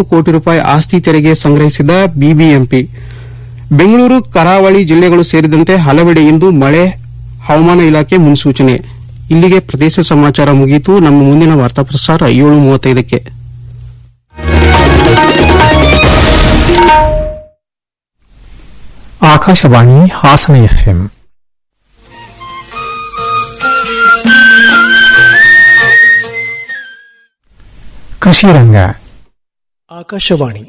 ನಲವತ್ತು ಕೋಟಿ ರೂಪಾಯಿ ಆಸ್ತಿ ತೆರಿಗೆ ಸಂಗ್ರಹಿಸಿದ ಬಿಬಿಎಂಪಿ ಬೆಂಗಳೂರು ಕರಾವಳಿ ಜಿಲ್ಲೆಗಳು ಸೇರಿದಂತೆ ಹಲವೆಡೆ ಇಂದು ಮಳೆ ಹವಾಮಾನ ಇಲಾಖೆ ಮುನ್ಸೂಚನೆ ಇಲ್ಲಿಗೆ ಪ್ರದೇಶ ಸಮಾಚಾರ ಮುಗಿಯಿತು ನಮ್ಮ ಮುಂದಿನ ವಾರ್ತಾ ಪ್ರಸಾರ ಏಳು ಮೂವತ್ತೈದಕ್ಕೆ ಆಕಾಶವಾಣಿ ಹಾಸನ ಎಫ್ಎಂ ಕೃಷಿ ರಂಗ ಆಕಾಶವಾಣಿ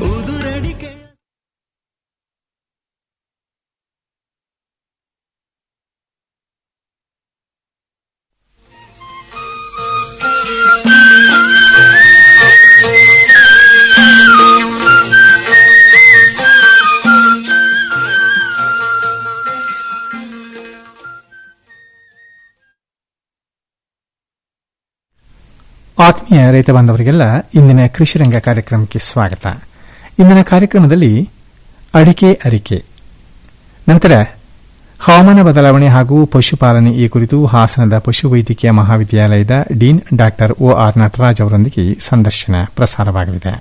ಆತ್ಮೀಯ ರೈತ ಬಾಂಧವರಿಗೆಲ್ಲ ಇಂದಿನ ಕೃಷಿ ರಂಗ ಕಾರ್ಯಕ್ರಮಕ್ಕೆ ಸ್ವಾಗತ ಇಂದಿನ ಕಾರ್ಯಕ್ರಮದಲ್ಲಿ ಅಡಿಕೆ ಅರಿಕೆ ನಂತರ ಹವಾಮಾನ ಬದಲಾವಣೆ ಹಾಗೂ ಪಶುಪಾಲನೆ ಈ ಕುರಿತು ಹಾಸನದ ಪಶುವೈದ್ಯಕೀಯ ಮಹಾವಿದ್ಯಾಲಯದ dean doctor O R Nataraj ಅವರೊಂದಿಗೆ ಸಂದರ್ಶನ ಪ್ರಸಾರವಾಗಲಿದೆ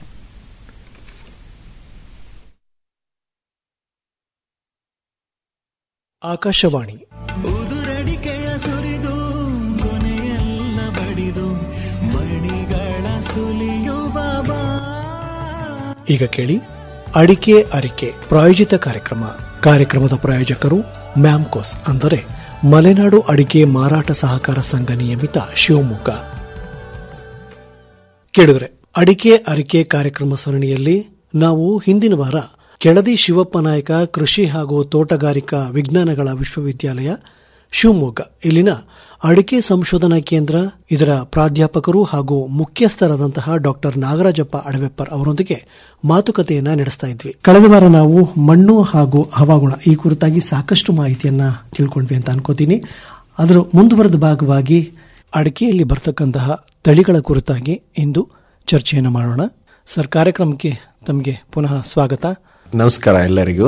ಆಕಾಶವಾಣಿ ಉದುರಡಿಕೆಯ ಸುರಿದು ಕೊನೆಯೆಲ್ಲ ಬಡಿದು ಮಣಿಗಳ ಸುಲಿಯುವ ಬಾ ಈಗ ಕೇಳಿ ಅಡಿಕೆ ಅರಿಕೆ ಪ್ರಾಯೋಜಿತ ಕಾರ್ಯಕ್ರಮ ಕಾರ್ಯಕ್ರಮದ ಪ್ರಾಯೋಜಕರು ಮ್ಯಾಮ್ಕೋಸ್ ಅಂದರೆ ಮಲೆನಾಡು ಅಡಿಕೆ ಮಾರಾಟ ಸಹಕಾರ ಸಂಘ ನಿಯಮಿತ ಶಿವಮೊಗ್ಗ ಕೇಳಿದ್ರೆ ಅಡಿಕೆ ಅರಿಕೆ ಕಾರ್ಯಕ್ರಮ ಸರಣಿಯಲ್ಲಿ ನಾವು ಹಿಂದಿನ ವಾರ ಕೆಳದಿ ಶಿವಪ್ಪ ನಾಯಕ ಕೃಷಿ ಹಾಗೂ ತೋಟಗಾರಿಕಾ ವಿಜ್ಞಾನಗಳ ವಿಶ್ವವಿದ್ಯಾಲಯ ಶಿವಮೊಗ್ಗ ಇಲ್ಲಿನ ಅಡಿಕೆ ಸಂಶೋಧನಾ ಕೇಂದ್ರ ಇದರ ಪ್ರಾಧ್ಯಾಪಕರು ಹಾಗೂ ಮುಖ್ಯಸ್ಥರಾದಂತಹ ಡಾಕ್ಟರ್ ನಾಗರಾಜಪ್ಪ ಅಡವೆಪ್ಪರ್ ಅವರೊಂದಿಗೆ ಮಾತುಕತೆಯನ್ನ ನಡೆಸ್ತಾ ಇದ್ವಿ ಕಳೆದ ವಾರ ನಾವು ಮಣ್ಣು ಹಾಗೂ ಹವಾಗುಣ ಈ ಕುರಿತಾಗಿ ಸಾಕಷ್ಟು ಮಾಹಿತಿಯನ್ನ ತಿಳ್ಕೊಂಡ್ವಿ ಅಂತ ಅನ್ಕೋತೀನಿ ಅದರ ಮುಂದುವರೆದ ಭಾಗವಾಗಿ ಅಡಿಕೆಯಲ್ಲಿ ಬರ್ತಕ್ಕಂತಹ ತಳಿಗಳ ಕುರಿತಾಗಿ ಇಂದು ಚರ್ಚೆಯನ್ನು ಮಾಡೋಣ ಸರ್ ಕಾರ್ಯಕ್ರಮಕ್ಕೆ ತಮಗೆ ಪುನಃ ಸ್ವಾಗತ ನಮಸ್ಕಾರ ಎಲ್ಲರಿಗೂ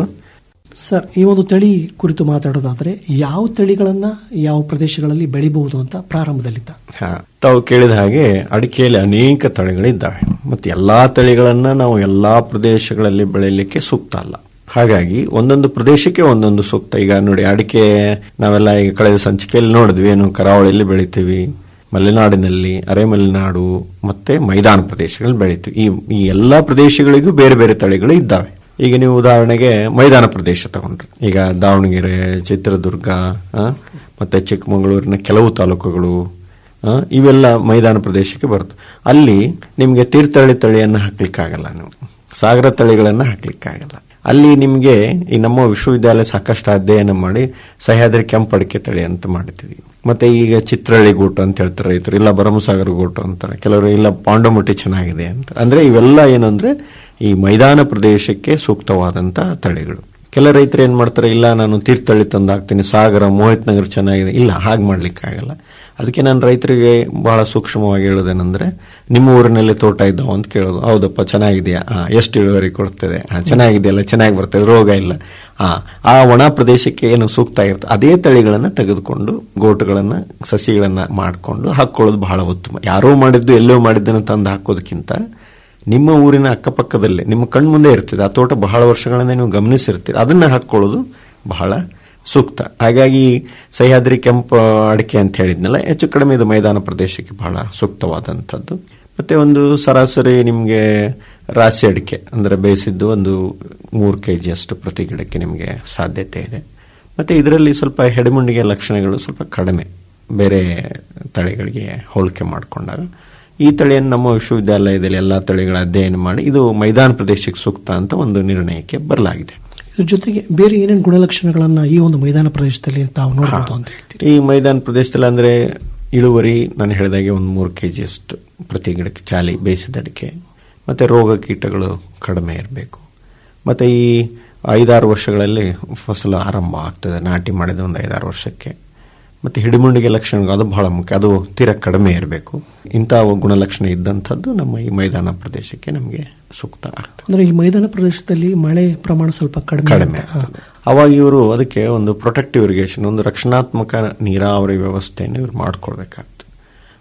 ಸರ್ ಈ ಒಂದು ತಳಿ ಕುರಿತು ಮಾತಾಡೋದಾದ್ರೆ ಯಾವ ತಳಿಗಳನ್ನ ಯಾವ ಪ್ರದೇಶಗಳಲ್ಲಿ ಬೆಳಿಬಹುದು ಅಂತ ಪ್ರಾರಂಭದಲ್ಲಿದ್ದ ಹಾ, ತಾವು ಕೇಳಿದ ಹಾಗೆ ಅಡಿಕೆಯಲ್ಲಿ ಅನೇಕ ತಳಿಗಳಿದ್ದಾವೆ ಮತ್ತು ಎಲ್ಲಾ ತಳಿಗಳನ್ನ ನಾವು ಎಲ್ಲಾ ಪ್ರದೇಶಗಳಲ್ಲಿ ಬೆಳೆಯಲಿಕ್ಕೆ ಸೂಕ್ತ ಅಲ್ಲ ಹಾಗಾಗಿ ಒಂದೊಂದು ಪ್ರದೇಶಕ್ಕೆ ಒಂದೊಂದು ಸೂಕ್ತ ಈಗ ನೋಡಿ ಅಡಿಕೆ ನಾವೆಲ್ಲ ಈಗ ಕಳೆದ ಸಂಚಿಕೆಯಲ್ಲಿ ನೋಡಿದ್ವಿ ಏನು ಕರಾವಳಿಯಲ್ಲಿ ಬೆಳಿತೀವಿ ಮಲೆನಾಡಿನಲ್ಲಿ ಅರೆಮಲೆನಾಡು ಮತ್ತೆ ಮೈದಾನ ಪ್ರದೇಶಗಳಲ್ಲಿ ಬೆಳಿತೀವಿ ಈ ಈ ಎಲ್ಲಾ ಪ್ರದೇಶಗಳಿಗೂ ಬೇರೆ ಬೇರೆ ತಳಿಗಳು ಇದ್ದಾವೆ ಈಗ ನೀವು ಉದಾಹರಣೆಗೆ ಮೈದಾನ ಪ್ರದೇಶ ತಗೊಂಡ್ರಿ ಈಗ ದಾವಣಗೆರೆ ಚಿತ್ರದುರ್ಗ ಆ, ಮತ್ತೆ ಚಿಕ್ಕಮಗಳೂರಿನ ಕೆಲವು ತಾಲೂಕುಗಳು ಆ, ಇವೆಲ್ಲ ಮೈದಾನ ಪ್ರದೇಶಕ್ಕೆ ಬರುತ್ತೆ ಅಲ್ಲಿ ನಿಮಗೆ ತೀರ್ಥಹಳ್ಳಿ ತಳಿಯನ್ನು ಹಾಕ್ಲಿಕ್ಕಾಗಲ್ಲ ನೀವು ಸಾಗರ ತಳಿಗಳನ್ನು ಹಾಕ್ಲಿಕ್ಕಾಗಲ್ಲ ಅಲ್ಲಿ ನಿಮಗೆ ಈ ನಮ್ಮ ವಿಶ್ವವಿದ್ಯಾಲಯ ಸಾಕಷ್ಟು ಅಧ್ಯಯನ ಮಾಡಿ ಸಹ್ಯಾದ್ರಿ ಕೆಂಪು ಅಡಿಕೆ ತಳಿ ಅಂತ ಮಾಡಿದ್ವಿ ಮತ್ತೆ ಈಗ ಚಿತ್ರಹಳ್ಳಿ ಗೋಟು ಅಂತ ಹೇಳ್ತಾರೆ ರೈತರು ಇಲ್ಲ ಭರಮಸಾಗರ ಗೋಟು ಅಂತಾರೆ ಕೆಲವರು ಇಲ್ಲ ಪಾಂಡಮುಟ್ಟಿ ಚೆನ್ನಾಗಿದೆ ಅಂತ ಅಂದ್ರೆ ಇವೆಲ್ಲ ಏನಂದ್ರೆ ಈ ಮೈದಾನ ಪ್ರದೇಶಕ್ಕೆ ಸೂಕ್ತವಾದಂತ ತಳಿಗಳು ಕೆಲ ರೈತರು ಏನ್ ಮಾಡ್ತಾರೆ ಇಲ್ಲ ನಾನು ತೀರ್ಥಹಳ್ಳಿ ತಂದು ಹಾಕ್ತೀನಿ ಸಾಗರ ಮೋಹಿತ್ ನಗರ್ ಚೆನ್ನಾಗಿದೆ ಇಲ್ಲ ಹಾಗೆ ಮಾಡ್ಲಿಕ್ಕಾಗಲ್ಲ ಅದಕ್ಕೆ ನಾನು ರೈತರಿಗೆ ಬಹಳ ಸೂಕ್ಷ್ಮವಾಗಿ ಹೇಳೋದೇನೆಂದ್ರೆ ನಿಮ್ಮ ಊರಿನಲ್ಲಿ ತೋಟ ಇದ್ದಾವ ಅಂತ ಕೇಳೋದು ಹೌದಪ್ಪ ಚೆನ್ನಾಗಿದೆಯಾ ಹಾ ಎಷ್ಟು ಇಳುವರಿ ಕೊಡ್ತದೆ ಹಾ ಚೆನ್ನಾಗಿದೆಯಲ್ಲ ಚೆನ್ನಾಗಿ ಬರ್ತದೆ ರೋಗ ಇಲ್ಲ ಹಾ ಆ ಒಣ ಪ್ರದೇಶಕ್ಕೆ ಏನು ಸೂಕ್ತ ಆಗಿರುತ್ತೆ ಅದೇ ತಳಿಗಳನ್ನ ತೆಗೆದುಕೊಂಡು ಗೋಟುಗಳನ್ನ ಸಸಿಗಳನ್ನ ಮಾಡಿಕೊಂಡು ಹಾಕೊಳ್ಳೋದು ಬಹಳ ಉತ್ತಮ ಯಾರೋ ಮಾಡಿದ್ದು ಎಲ್ಲೋ ಮಾಡಿದ್ದನ್ನು ತಂದು ಹಾಕೋದಕ್ಕಿಂತ ನಿಮ್ಮ ಊರಿನ ಅಕ್ಕಪಕ್ಕದಲ್ಲೇ ನಿಮ್ಮ ಕಣ್ಮುಂದೆ ಇರ್ತದೆ ಆ ತೋಟ ಬಹಳ ವರ್ಷಗಳಿಂದ ನೀವು ಗಮನಿಸಿರ್ತೀರಿ ಅದನ್ನ ಹಾಕೊಳ್ಳೋದು ಬಹಳ ಸೂಕ್ತ ಹಾಗಾಗಿ ಸಹ್ಯಾದ್ರಿ ಕೆಂಪು ಅಡಿಕೆ ಅಂತ ಹೇಳಿದ್ನಲ್ಲ ಹೆಚ್ಚು ಕಡಿಮೆ ಇದು ಮೈದಾನ ಪ್ರದೇಶಕ್ಕೆ ಬಹಳ ಸೂಕ್ತವಾದಂಥದ್ದು ಮತ್ತೆ ಒಂದು ಸರಾಸರಿ ನಿಮಗೆ ರಾಶಿ ಅಡಿಕೆ ಅಂದ್ರೆ ಬೇಯಿಸಿದ್ದು ಒಂದು ಮೂರು ಕೆ ಅಷ್ಟು ಪ್ರತಿ ಗಿಡಕ್ಕೆ ನಿಮಗೆ ಸಾಧ್ಯತೆ ಇದೆ ಮತ್ತೆ ಇದರಲ್ಲಿ ಸ್ವಲ್ಪ ಹೆಡಮುಂಡಿಗೆ ಲಕ್ಷಣಗಳು ಸ್ವಲ್ಪ ಕಡಿಮೆ ಬೇರೆ ತಳಿಗಳಿಗೆ ಹೋಲಿಕೆ ಮಾಡಿಕೊಂಡಾಗ ಈ ತಳಿಯನ್ನು ನಮ್ಮ ವಿಶ್ವವಿದ್ಯಾಲಯದಲ್ಲಿ ಎಲ್ಲಾ ತಳಿಗಳ ಅಧ್ಯಯನ ಮಾಡಿ ಇದು ಮೈದಾನ ಪ್ರದೇಶಕ್ಕೆ ಸೂಕ್ತ ಅಂತ ಒಂದು ನಿರ್ಣಯಕ್ಕೆ ಬರಲಾಗಿದೆ ಇದ್ರ ಜೊತೆಗೆ ಬೇರೆ ಏನೇನು ಗುಣಲಕ್ಷಣಗಳನ್ನ ಈ ಒಂದು ಮೈದಾನ ಪ್ರದೇಶದಲ್ಲಿ ತಾವು ನೋಡಬಹುದು ಅಂತ ಹೇಳ್ತೀರಿ ಈ ಮೈದಾನ ಪ್ರದೇಶದಲ್ಲಿ ಅಂದ್ರೆ ಇಳುವರಿ ನಾನು ಹೇಳಿದಾಗೆ ಒಂದು ಮೂರು ಕೆ ಅಷ್ಟು ಪ್ರತಿ ಗಿಡಕ್ಕೆ ಚಾಲಿ ಬೇಯಿಸಿದ ಅಡಿಕೆ ಮತ್ತೆ ರೋಗ ಕೀಟಗಳು ಕಡಿಮೆ ಇರಬೇಕು ಮತ್ತೆ ಈ ಐದಾರು ವರ್ಷಗಳಲ್ಲಿ ಫಸಲು ಆರಂಭ ಆಗ್ತದೆ ನಾಟಿ ಮಾಡಿದ ಒಂದು ಐದಾರು ವರ್ಷಕ್ಕೆ ಮತ್ತೆ ಹಿಡಿಮುಂಡಿಗೆ ಲಕ್ಷಣಗಳು ಅದು ಬಹಳ ಮುಖ್ಯ ಅದು ತೀರಾ ಕಡಿಮೆ ಇರಬೇಕು ಇಂತಹ ಗುಣಲಕ್ಷಣ ಇದ್ದಂಥದ್ದು ನಮ್ಮ ಈ ಮೈದಾನ ಪ್ರದೇಶಕ್ಕೆ ನಮಗೆ ಸೂಕ್ತ ಆಗ್ತದೆ ಅಂದ್ರೆ ಈ ಮೈದಾನ ಪ್ರದೇಶದಲ್ಲಿ ಮಳೆ ಪ್ರಮಾಣ ಸ್ವಲ್ಪ ಕಡಿಮೆ ಕಡಿಮೆ ಆಗ್ತದೆ ಅವಾಗ ಇವರು ಅದಕ್ಕೆ ಒಂದು ಪ್ರೊಟೆಕ್ಟಿವ್ ಇರಿಗೇಷನ್ ಒಂದು ರಕ್ಷಣಾತ್ಮಕ ನೀರಾವರಿ ವ್ಯವಸ್ಥೆಯನ್ನು ಇವರು ಮಾಡ್ಕೊಳ್ಬೇಕಾಗ್ತದೆ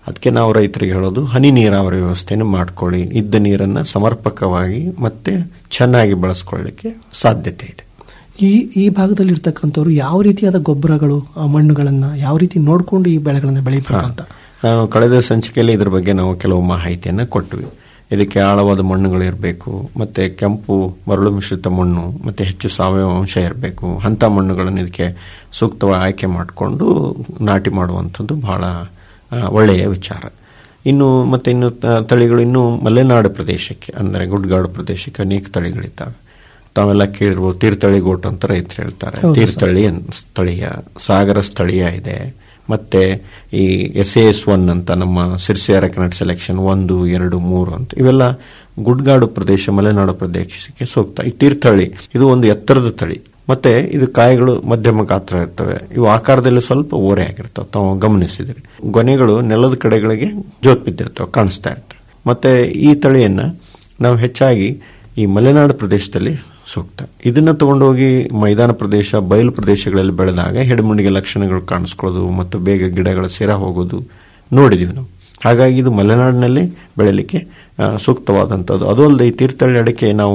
ಅದಕ್ಕೆ ನಾವು ರೈತರಿಗೆ ಹೇಳೋದು ಹನಿ ನೀರಾವರಿ ವ್ಯವಸ್ಥೆಯನ್ನು ಮಾಡ್ಕೊಳ್ಳಿ ಇದ್ದ ನೀರನ್ನು ಸಮರ್ಪಕವಾಗಿ ಮತ್ತೆ ಚೆನ್ನಾಗಿ ಬಳಸ್ಕೊಳ್ಳಿಕ್ಕೆ ಸಾಧ್ಯತೆ ಇದೆ ಈ ಈ ಭಾಗದಲ್ಲಿ ಇರ್ತಕ್ಕಂಥವ್ರು ಯಾವ ರೀತಿಯಾದ ಗೊಬ್ಬರಗಳು ಆ ಮಣ್ಣುಗಳನ್ನ ಯಾವ ರೀತಿ ನೋಡ್ಕೊಂಡು ಈ ಬೆಳೆಗಳನ್ನ ಬೆಳಿಬೇಕು ಅಂತ ನಾನು ಕಳೆದ ಸಂಚಿಕೆಯಲ್ಲಿ ಇದ್ರ ಬಗ್ಗೆ ನಾವು ಕೆಲವು ಮಾಹಿತಿಯನ್ನು ಕೊಟ್ವಿ ಇದಕ್ಕೆ ಆಳವಾದ ಮಣ್ಣುಗಳು ಇರಬೇಕು ಮತ್ತೆ ಕೆಂಪು ಮರಳು ಮಿಶ್ರಿತ ಮಣ್ಣು ಮತ್ತೆ ಹೆಚ್ಚು ಸಾವಯವ ಅಂಶ ಇರಬೇಕು ಅಂಥ ಮಣ್ಣುಗಳನ್ನು ಇದಕ್ಕೆ ಸೂಕ್ತವಾಗಿ ಆಯ್ಕೆ ಮಾಡಿಕೊಂಡು ನಾಟಿ ಮಾಡುವಂಥದ್ದು ಬಹಳ ಆ, ಒಳ್ಳೆಯ ವಿಚಾರ ಇನ್ನು ಮತ್ತೆ ಇನ್ನು ತ- ತಳಿಗಳು ಇನ್ನು ಮಲೆನಾಡು ಪ್ರದೇಶಕ್ಕೆ ಅಂದರೆ ಗುಡ್ಗಾಡು ಪ್ರದೇಶಕ್ಕೆ ಅನೇಕ ತಳಿಗಳಿದ್ದಾವೆ ತಾವೆಲ್ಲ ಕೇಳಿರ್ಬೋದು ತೀರ್ಥಹಳ್ಳಿ ಗೋಟ್ ಅಂತ ರೈತರು ಹೇಳ್ತಾರೆ ಹೌದು ಸರ್. ತೀರ್ಥಹಳ್ಳಿ ಅನ್- ಸ್ಥಳೀಯ ಸಾಗರ ಸ್ಥಳೀಯ ಇದೆ ಮತ್ತೆ ಈ ಎಸ್ ಎಸ್ ಒನ್ ಅಂತ ನಮ್ಮ ಸಿರ್ಸಿ ಅರಕನಟ್ ಸೆಲೆಕ್ಷನ್ ಒಂದು ಎರಡು ಮೂರು ಅಂತ ಇವೆಲ್ಲ ಗುಡ್ಗಾಡು ಪ್ರದೇಶ ಮಲೆನಾಡು ಪ್ರದೇಶಕ್ಕೆ ಸೂಕ್ತ ಈ ತೀರ್ಥಹಳ್ಳಿ ಇದು ಒಂದು ಎತ್ತರದ ತಳಿ ಮತ್ತೆ ಇದು ಕಾಯಿಗಳು ಮಧ್ಯಮ ಗಾತ್ರ ಇರ್ತವೆ ಇವು ಆಕಾರದಲ್ಲಿ ಸ್ವಲ್ಪ ಓರೆ ಆಗಿರ್ತವೆ ತಾವು ಗಮನಿಸಿದ್ರಿ ಗೊನೆಗಳು ನೆಲದ ಕಡೆಗಳಿಗೆ ಜೋತ್ ಬಿದ್ದಿರ್ತವೆ ಕಾಣಿಸ್ತಾ ಇರ್ತವೆ ಮತ್ತೆ ಈ ತಳಿಯನ್ನ ನಾವು ಹೆಚ್ಚಾಗಿ ಈ ಮಲೆನಾಡು ಪ್ರದೇಶದಲ್ಲಿ ಸೂಕ್ತ ಇದನ್ನ ತಗೊಂಡೋಗಿ ಮೈದಾನ ಪ್ರದೇಶ ಬಯಲು ಪ್ರದೇಶಗಳಲ್ಲಿ ಬೆಳೆದಾಗ ಹೆಡಮುಂಡಿಗೆ ಲಕ್ಷಣಗಳು ಕಾಣಿಸ್ಕೊಳ್ಳೋದು ಮತ್ತು ಬೇಗ ಗಿಡಗಳು ಸೇರ ಹೋಗೋದು ನೋಡಿದೀವಿ ನಾವು ಹಾಗಾಗಿ ಇದು ಮಲೆನಾಡಿನಲ್ಲಿ ಬೆಳೆಯಲಿಕ್ಕೆ ಆ, ಸೂಕ್ತವಾದಂಥದ್ದು ಅದು ಅಲ್ಲದೆ ಈ ತೀರ್ಥಹಳ್ಳಿ ಅಡಿಕೆ ನಾವು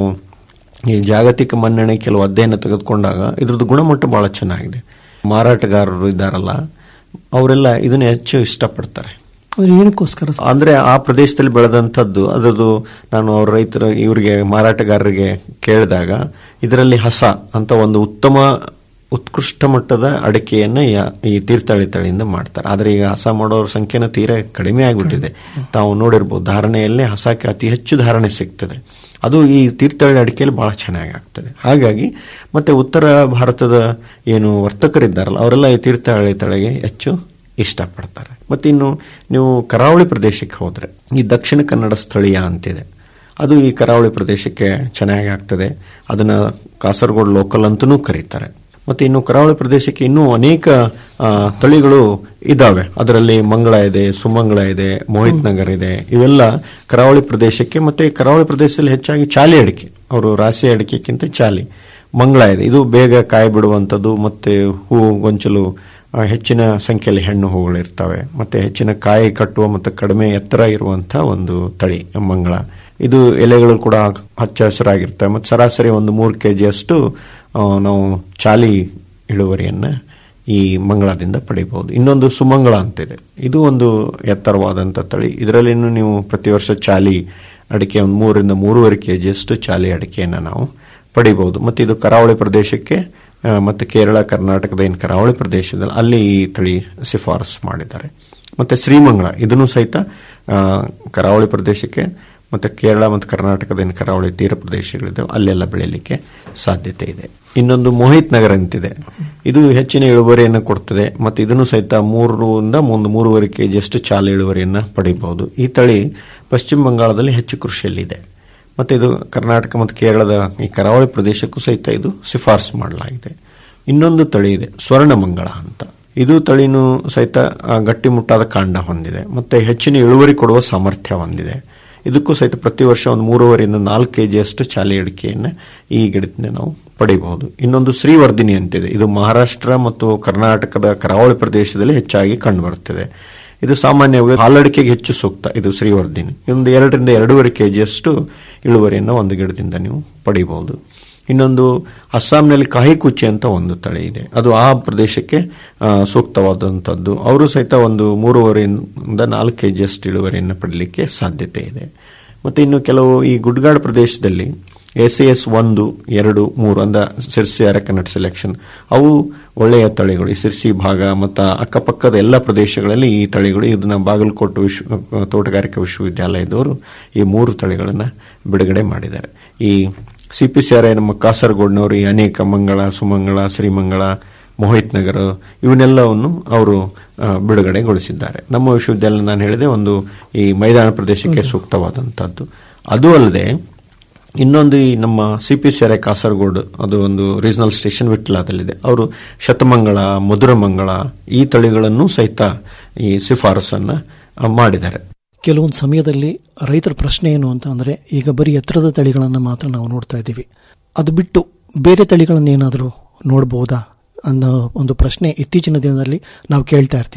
ಈ ಜಾಗತಿಕ ಮನ್ನಣೆ ಕೆಲವು ಅಧ್ಯಯನ ತೆಗೆದುಕೊಂಡಾಗ ಇದ್ರದ್ದು ಗುಣಮಟ್ಟ ಬಹಳ ಚೆನ್ನಾಗಿದೆ ಮಾರಾಟಗಾರರು ಇದ್ದಾರಲ್ಲ ಅವರೆಲ್ಲ ಇದನ್ನ ಹೆಚ್ಚು ಇಷ್ಟಪಡ್ತಾರೆ ಅಂದ್ರೆ ಏನಕ್ಕೋಸ್ಕರ ಸರ್? ಅಂದ್ರೆ ಆ ಪ್ರದೇಶದಲ್ಲಿ ಬೆಳೆದಂಥದ್ದು ಅದರದ್ದು ನಾನು ಅವ್ರ ರೈತರ ಇವರಿಗೆ ಮಾರಾಟಗಾರರಿಗೆ ಕೇಳಿದಾಗ ಇದರಲ್ಲಿ ಹಸ ಅಂತ ಒಂದು ಉತ್ತಮ ಉತ್ಕೃಷ್ಟ ಮಟ್ಟದ ಅಡಿಕೆಯನ್ನ ಯ- ಈ ತೀರ್ಥಹಳ್ಳಿ ತಳಿಯಿಂದ ಮಾಡ್ತಾರೆ ಆದ್ರೆ ಈಗ ಹಸ ಮಾಡೋರ ಸಂಖ್ಯೆನ ತೀರಾ ಕಡಿಮೆ ಆಗಿಬಿಟ್ಟಿದೆ ತಾವು ನೋಡಿರ್ಬೋದು ಧಾರಣೆಯಲ್ಲೇ ಹಸಕ್ಕೆ ಅತಿ ಹೆಚ್ಚು ಧಾರಣೆ ಸಿಗ್ತದೆ ಅದು ಈ ತೀರ್ಥಹಳ್ಳಿ ಅಡಿಕೆಯಲ್ಲಿ ಬಹಳ ಚೆನ್ನಾಗಿ ಆಗ್ತದೆ ಹಾಗಾಗಿ ಮತ್ತೆ ಉತ್ತರ ಭಾರತದ ಏನು ವರ್ತಕರಿದ್ದಾರಲ್ಲ ಅವರೆಲ್ಲ ಈ ತೀರ್ಥಹಳ್ಳಿ ತಳಿಗೆ ಹೆಚ್ಚು ಇಷ್ಟಪಡ್ತಾರೆ ಮತ್ತೆ ಇನ್ನು ನೀವು ಕರಾವಳಿ ಪ್ರದೇಶಕ್ಕೆ ಹೋದ್ರೆ ಈ ದಕ್ಷಿಣ ಕನ್ನಡ ಸ್ಥಳೀಯ ಅಂತಿದೆ ಅದು ಈ ಕರಾವಳಿ ಪ್ರದೇಶಕ್ಕೆ ಚೆನ್ನಾಗಿ ಆಗ್ತದೆ ಅದನ್ನ ಕಾಸರಗೋಡು ಲೋಕಲ್ ಅಂತಲೂ ಕರೀತಾರೆ ಮತ್ತೆ ಇನ್ನು ಕರಾವಳಿ ಪ್ರದೇಶಕ್ಕೆ ಇನ್ನೂ ಅನೇಕ ಆ, ತಳಿಗಳು ಇದ್ದಾವೆ ಅದರಲ್ಲಿ ಮಂಗಳ ಇದೆ ಸುಮಂಗಳ ಇದೆ ಮೋಹಿತ್ ನಗರ್ ಇದೆ ಇವೆಲ್ಲ ಕರಾವಳಿ ಪ್ರದೇಶಕ್ಕೆ ಮತ್ತೆ ಕರಾವಳಿ ಪ್ರದೇಶದಲ್ಲಿ ಹೆಚ್ಚಾಗಿ ಚಾಲಿ ಅಡಿಕೆ ಅವರು ರಾಶಿ ಅಡಿಕೆಕ್ಕಿಂತ ಚಾಲಿ ಮಂಗಳ ಇದೆ ಇದು ಬೇಗ ಕಾಯಿ ಬಿಡುವಂಥದ್ದು ಮತ್ತೆ ಹೂ ಗೊಂಚಲು ಆ, ಹೆಚ್ಚಿನ ಸಂಖ್ಯೆಯಲ್ಲಿ ಹೆಣ್ಣು ಹೂಗಳು ಇರ್ತವೆ ಮತ್ತೆ ಹೆಚ್ಚಿನ ಕಾಯಿ ಕಟ್ಟುವ ಮತ್ತು ಕಡಿಮೆ ಎತ್ತರ ಇರುವಂತಹ ಒಂದು ತಳಿ ಮಂಗಳ ಇದು ಎಲೆಗಳು ಕೂಡ ಹಚ್ಚ ಹಸಿರಾಗಿರ್ತವೆ ಮತ್ತು ಸರಾಸರಿ ಒಂದು ಮೂರು ಕೆ ಜಿಯಷ್ಟು ನಾವು ಚಾಲಿ ಇಳುವರಿಯನ್ನ ಈ ಮಂಗಳದಿಂದ ಪಡಿಬಹುದು ಇನ್ನೊಂದು ಸುಮಂಗಳ ಅಂತಿದೆ ಇದು ಒಂದು ಎತ್ತರವಾದಂಥ ತಳಿ ಇದರಲ್ಲಿನೂ ನೀವು ಪ್ರತಿ ವರ್ಷ ಚಾಲಿ ಅಡಿಕೆ ಒಂದು ಮೂರರಿಂದ ಮೂರುವರೆ ಕೆ ಜಿಯಷ್ಟು ಚಾಲಿ ಅಡಿಕೆಯನ್ನು ನಾವು ಪಡಿಬಹುದು ಮತ್ತು ಇದು ಕರಾವಳಿ ಪ್ರದೇಶಕ್ಕೆ ಆ, ಮತ್ತು ಕೇರಳ ಕರ್ನಾಟಕದ ಏನು ಕರಾವಳಿ ಪ್ರದೇಶದಲ್ಲಿ ಅಲ್ಲಿ ಈ ತಳಿ ಶಿಫಾರಸು ಮಾಡಿದ್ದಾರೆ ಮತ್ತೆ ಶ್ರೀಮಂಗಳ ಇದನ್ನು ಸಹಿತ ಆ, ಕರಾವಳಿ ಪ್ರದೇಶಕ್ಕೆ ಮತ್ತೆ ಕೇರಳ ಮತ್ತು ಕರ್ನಾಟಕದ ಏನು ಕರಾವಳಿ ತೀರ ಪ್ರದೇಶಗಳಿದ್ದಾವೆ ಅಲ್ಲೆಲ್ಲ ಬೆಳೆಯಲಿಕ್ಕೆ ಸಾಧ್ಯತೆ ಇದೆ ಇನ್ನೊಂದು ಮೋಹಿತ್ ನಗರ್ ಅಂತಿದೆ ಇದು ಹೆಚ್ಚಿನ ಇಳುವರಿಯನ್ನು ಕೊಡ್ತದೆ ಮತ್ತು ಇದನ್ನು ಸಹಿತ ಮೂರರಿಂದ ಒಂದು ಮೂರುವರೆ ಕೆ ಜಿಯಷ್ಟು ಚಾಲ ಇಳುವರಿಯನ್ನು ಪಡೆಯಬಹುದು ಈ ತಳಿ ಪಶ್ಚಿಮ ಬಂಗಾಳದಲ್ಲಿ ಹೆಚ್ಚು ಕೃಷಿಯಲ್ಲಿದೆ ಮತ್ತೆ ಇದು ಕರ್ನಾಟಕ ಮತ್ತು ಕೇರಳದ ಈ ಕರಾವಳಿ ಪ್ರದೇಶಕ್ಕೂ ಸಹಿತ ಇದು ಶಿಫಾರಸು ಮಾಡಲಾಗಿದೆ ಇನ್ನೊಂದು ತಳಿ ಇದೆ ಸ್ವರ್ಣಮಂಗಳ ಅಂತ ಇದು ತಳಿನೂ ಸಹಿತ ಆ, ಗಟ್ಟಿಮುಟ್ಟಾದ ಕಾಂಡ ಹೊಂದಿದೆ ಮತ್ತೆ ಹೆಚ್ಚಿನ ಇಳುವರಿ ಕೊಡುವ ಸಾಮರ್ಥ್ಯ ಹೊಂದಿದೆ ಇದಕ್ಕೂ ಸಹಿತ ಪ್ರತಿ ವರ್ಷ ಒಂದು ಮೂರುವರೆಯಿಂದ ನಾಲ್ಕು ಕೆ ಜಿಯಷ್ಟು ಚಾಲಿ ಅಡಿಕೆಯನ್ನು ಈ ಗಿಡದಿಂದ ನಾವು ಪಡೆಯಬಹುದು ಇನ್ನೊಂದು ಶ್ರೀವರ್ಧಿನಿ ಅಂತಿದೆ ಇದು ಮಹಾರಾಷ್ಟ್ರ ಮತ್ತು ಕರ್ನಾಟಕದ ಕರಾವಳಿ ಪ್ರದೇಶದಲ್ಲಿ ಹೆಚ್ಚಾಗಿ ಕಂಡುಬರುತ್ತದೆ ಇದು ಸಾಮಾನ್ಯವಾಗಿ ಹಾಲಡಿಕೆಗೆ ಹೆಚ್ಚು ಸೂಕ್ತ ಇದು ಶ್ರೀವರ್ಧಿನಿ ಒಂದು ಎರಡರಿಂದ ಎರಡೂವರೆ ಕೆ ಜಿಯಷ್ಟು ಇಳುವರಿಯನ್ನು ಒಂದು ಗಿಡದಿಂದ ನೀವು ಪಡೆಯಬಹುದು ಇನ್ನೊಂದು ಅಸ್ಸಾಂನಲ್ಲಿ ಕಾಹಿಕುಚ್ಚಿ ಅಂತ ಒಂದು ತಳಿ ಇದೆ ಅದು ಆ ಪ್ರದೇಶಕ್ಕೆ ಆ, ಸೂಕ್ತವಾದಂಥದ್ದು ಅವರು ಸಹಿತ ಒಂದು ಮೂರುವರೆಯಿಂದ ನಾಲ್ಕು ಕೆ ಜಿಯಷ್ಟು ಇಳುವರಿಯನ್ನು ಪಡಲಿಕ್ಕೆ ಸಾಧ್ಯತೆ ಇದೆ ಮತ್ತೆ ಇನ್ನು ಕೆಲವು ಈ ಗುಡ್ಗಾಡು ಪ್ರದೇಶದಲ್ಲಿ ಎಸ್ ಎಸ್ ಒಂದು ಎರಡು ಮೂರು ಅಂದ ಸಿರ್ಸಿ ಅರಕನಟ್ ಸೆಲೆಕ್ಷನ್ ಅವು ಒಳ್ಳೆಯ ತಳಿಗಳು ಈ ಸಿರ್ಸಿ ಭಾಗ ಮತ್ತು ಅಕ್ಕಪಕ್ಕದ ಎಲ್ಲ ಪ್ರದೇಶಗಳಲ್ಲಿ ಈ ತಳಿಗಳು ಇದನ್ನ ಬಾಗಲಕೋಟೆ ವಿಶ್ವ ತೋಟಗಾರಿಕಾ ವಿಶ್ವವಿದ್ಯಾಲಯದವರು ಈ ಮೂರು ತಳಿಗಳನ್ನು ಬಿಡುಗಡೆ ಮಾಡಿದ್ದಾರೆ ಈ C P C R I ನಮ್ಮ ಕಾಸರಗೋಡ್ನವರು ಈ ಅನೇಕ ಮಂಗಳ ಸುಮಂಗಳ ಶ್ರೀಮಂಗಳ ಮೋಹಿತ್ ನಗರ ಇವನ್ನೆಲ್ಲವನ್ನು ಅವರು ಆ, ಬಿಡುಗಡೆಗೊಳಿಸಿದ್ದಾರೆ ನಮ್ಮ ವಿಶ್ವವಿದ್ಯಾಲಯ ನಾನು ಹೇಳಿದೆ ಒಂದು ಈ ಮೈದಾನ ಪ್ರದೇಶಕ್ಕೆ ಸೂಕ್ತವಾದಂಥದ್ದು ಅದು ಅಲ್ಲದೆ ಇನ್ನೊಂದು ಈ ನಮ್ಮ C P C R I Kasaragod ಅದು ಒಂದು ರೀಜನಲ್ ಸ್ಟೇಷನ್ ವಿಟ್ಲಾದಲ್ಲಿದೆ ಅವರು ಶತಮಂಗಳ ಮಧುರಮಂಗಳ ಈ ತಳಿಗಳನ್ನು ಸಹಿತ ಈ ಶಿಫಾರಸನ್ನ ಆ, ಮಾಡಿದ್ದಾರೆ ಕೆಲವೊಂದು ಸಮಯದಲ್ಲಿ ರೈತರ ಪ್ರಶ್ನೆ ಏನು ಅಂತ ಅಂದ್ರೆ ಈಗ ಬರೀ ಎತ್ತರದ ತಳಿಗಳನ್ನು ಮಾತ್ರ ನಾವು ನೋಡ್ತಾ ಇದ್ದೀವಿ ಅದು ಬಿಟ್ಟು ಬೇರೆ ತಳಿಗಳನ್ನ ಏನಾದರೂ ನೋಡಬಹುದಾ ಅನ್ನೋ ಒಂದು ಪ್ರಶ್ನೆ ಇತ್ತೀಚಿನ ದಿನದಲ್ಲಿ ನಾವು ಕೇಳ್ತಾ ಇರ್ತೀವಿ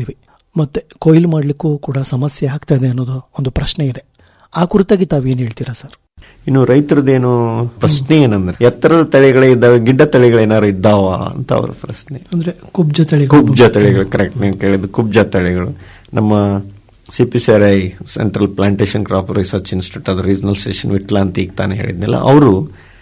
ಮತ್ತೆ ಕೊಯ್ಲು ಮಾಡಲಿಕ್ಕೂ ಕೂಡ ಸಮಸ್ಯೆ ಆಗ್ತಾ ಇದೆ ಅನ್ನೋದು ಒಂದು ಪ್ರಶ್ನೆ ಇದೆ ಆ ಕುರಿತಾಗಿ ತಾವೇನು ಹೇಳ್ತೀರಾ ಸರ್ ಇನ್ನು ರೈತರದೇನು ಪ್ರಶ್ನೆ ಏನಂದ್ರೆ ಎತ್ತರದ ತಳಿಗಳೇ ಇದ್ದಾವೆ ಗಿಡ್ಡ ತಳಿಗಳೇನಾದ್ರು ಇದ್ದಾವ ಅಂತ ಅವ್ರ ಪ್ರಶ್ನೆ ಅಂದ್ರೆ ಕುಬ್ಜ ತಳಿಗಳು ಕುಬ್ಜ ತಳಿಗಳು ಕರೆಕ್ಟ್ ನೀವು ಕೇಳಿದ್ದು ಕುಬ್ಜ ತಳಿಗಳು ನಮ್ಮ C P C R I central plantation crop research institute ಅದು ರೀಜನಲ್ ಸ್ಟೇಷನ್ ವಿಟ್ಲ ಅಂತ ಈಗ ತಾನೇ ಹೇಳಿದ್ನಲ್ಲ ಅವರು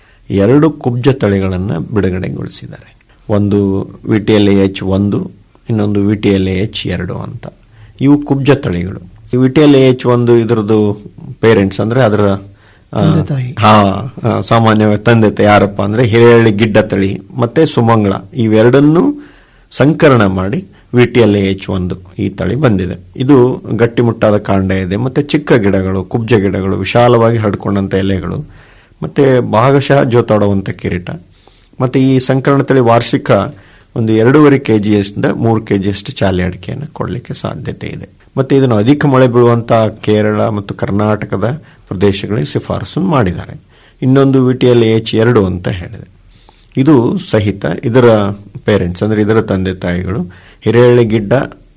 ಎರಡು ಕುಬ್ಜ ತಳಿಗಳನ್ನು ಬಿಡುಗಡೆಗೊಳಿಸಿದ್ದಾರೆ ಒಂದು ವಿ ಟಿ ಎಲ್ ಎಚ್ ಒಂದು ಇನ್ನೊಂದು ವಿ ಟಿ ಎಲ್ ಎಚ್ ಎರಡು ಅಂತ ಇವು ಕುಬ್ಜ ತಳಿಗಳು ಈ ವಿ ಟಿ ಎಲ್ ಎಚ್ ಒಂದು ಇದರದ್ದು ಪೇರೆಂಟ್ಸ್ ಅಂದ್ರೆ ಅದರ ಆ, ತಂದೆ ತಾಯಿ. ಹಾ ಆ, ಸಾಮಾನ್ಯವಾಗಿ ತಂದೆ ತಾಯಿ ಯಾರಪ್ಪ ಅಂದ್ರೆ ಹಿರೇಹಳ್ಳಿ ಗಿಡ್ಡ ತಳಿ ಮತ್ತೆ ಸುಮಂಗಳ ಇವೆರಡನ್ನೂ ಸಂಕಲನ ಮಾಡಿ ವಿ ಟಿ ಎಲ್ ಎಚ್ ಒಂದು ಈ ತಳಿ ಬಂದಿದೆ ಇದು ಗಟ್ಟಿಮುಟ್ಟಾದ ಕಾಂಡ ಇದೆ ಮತ್ತೆ ಚಿಕ್ಕ ಗಿಡಗಳು ಕುಬ್ಜ ಗಿಡಗಳು ವಿಶಾಲವಾಗಿ ಹರಡ್ಕೊಂಡಂತ ಎಲೆಗಳು ಮತ್ತೆ ಭಾಗಶಃ ಜೋತಾಡುವಂತ ಕಿರೀಟ ಮತ್ತೆ ಈ ಸಂಕಲನ ತಳಿ ವಾರ್ಷಿಕ ಒಂದು ಎರಡೂವರೆ ಕೆಜಿಯಷ್ಟಿಂದ ಮೂರು ಕೆಜಿಯಷ್ಟು ಚಾಲಿ ಅಡಿಕೆಯನ್ನು ಕೊಡಲಿಕ್ಕೆ ಸಾಧ್ಯತೆ ಇದೆ ಮತ್ತೆ ಇದನ್ನು ಅಧಿಕ ಮಳೆ ಬೀಳುವಂತ ಕೇರಳ ಮತ್ತು ಕರ್ನಾಟಕದ ಪ್ರದೇಶಗಳಿಗೆ ಶಿಫಾರಸು ಮಾಡಿದ್ದಾರೆ ಇನ್ನೊಂದು ವಿ ಟಿ ಎಲ್ ಎಚ್ ಎರಡು ಅಂತ ಹೇಳಿದೆ ಇದು ಸಹಿತ ಇದರ ಪೇರೆಂಟ್ಸ್ ಅಂದ್ರೆ ಇದರ ತಂದೆ ತಾಯಿಗಳು ಹಿರೇಹಳ್ಳಿ ಗಿಡ್ಡ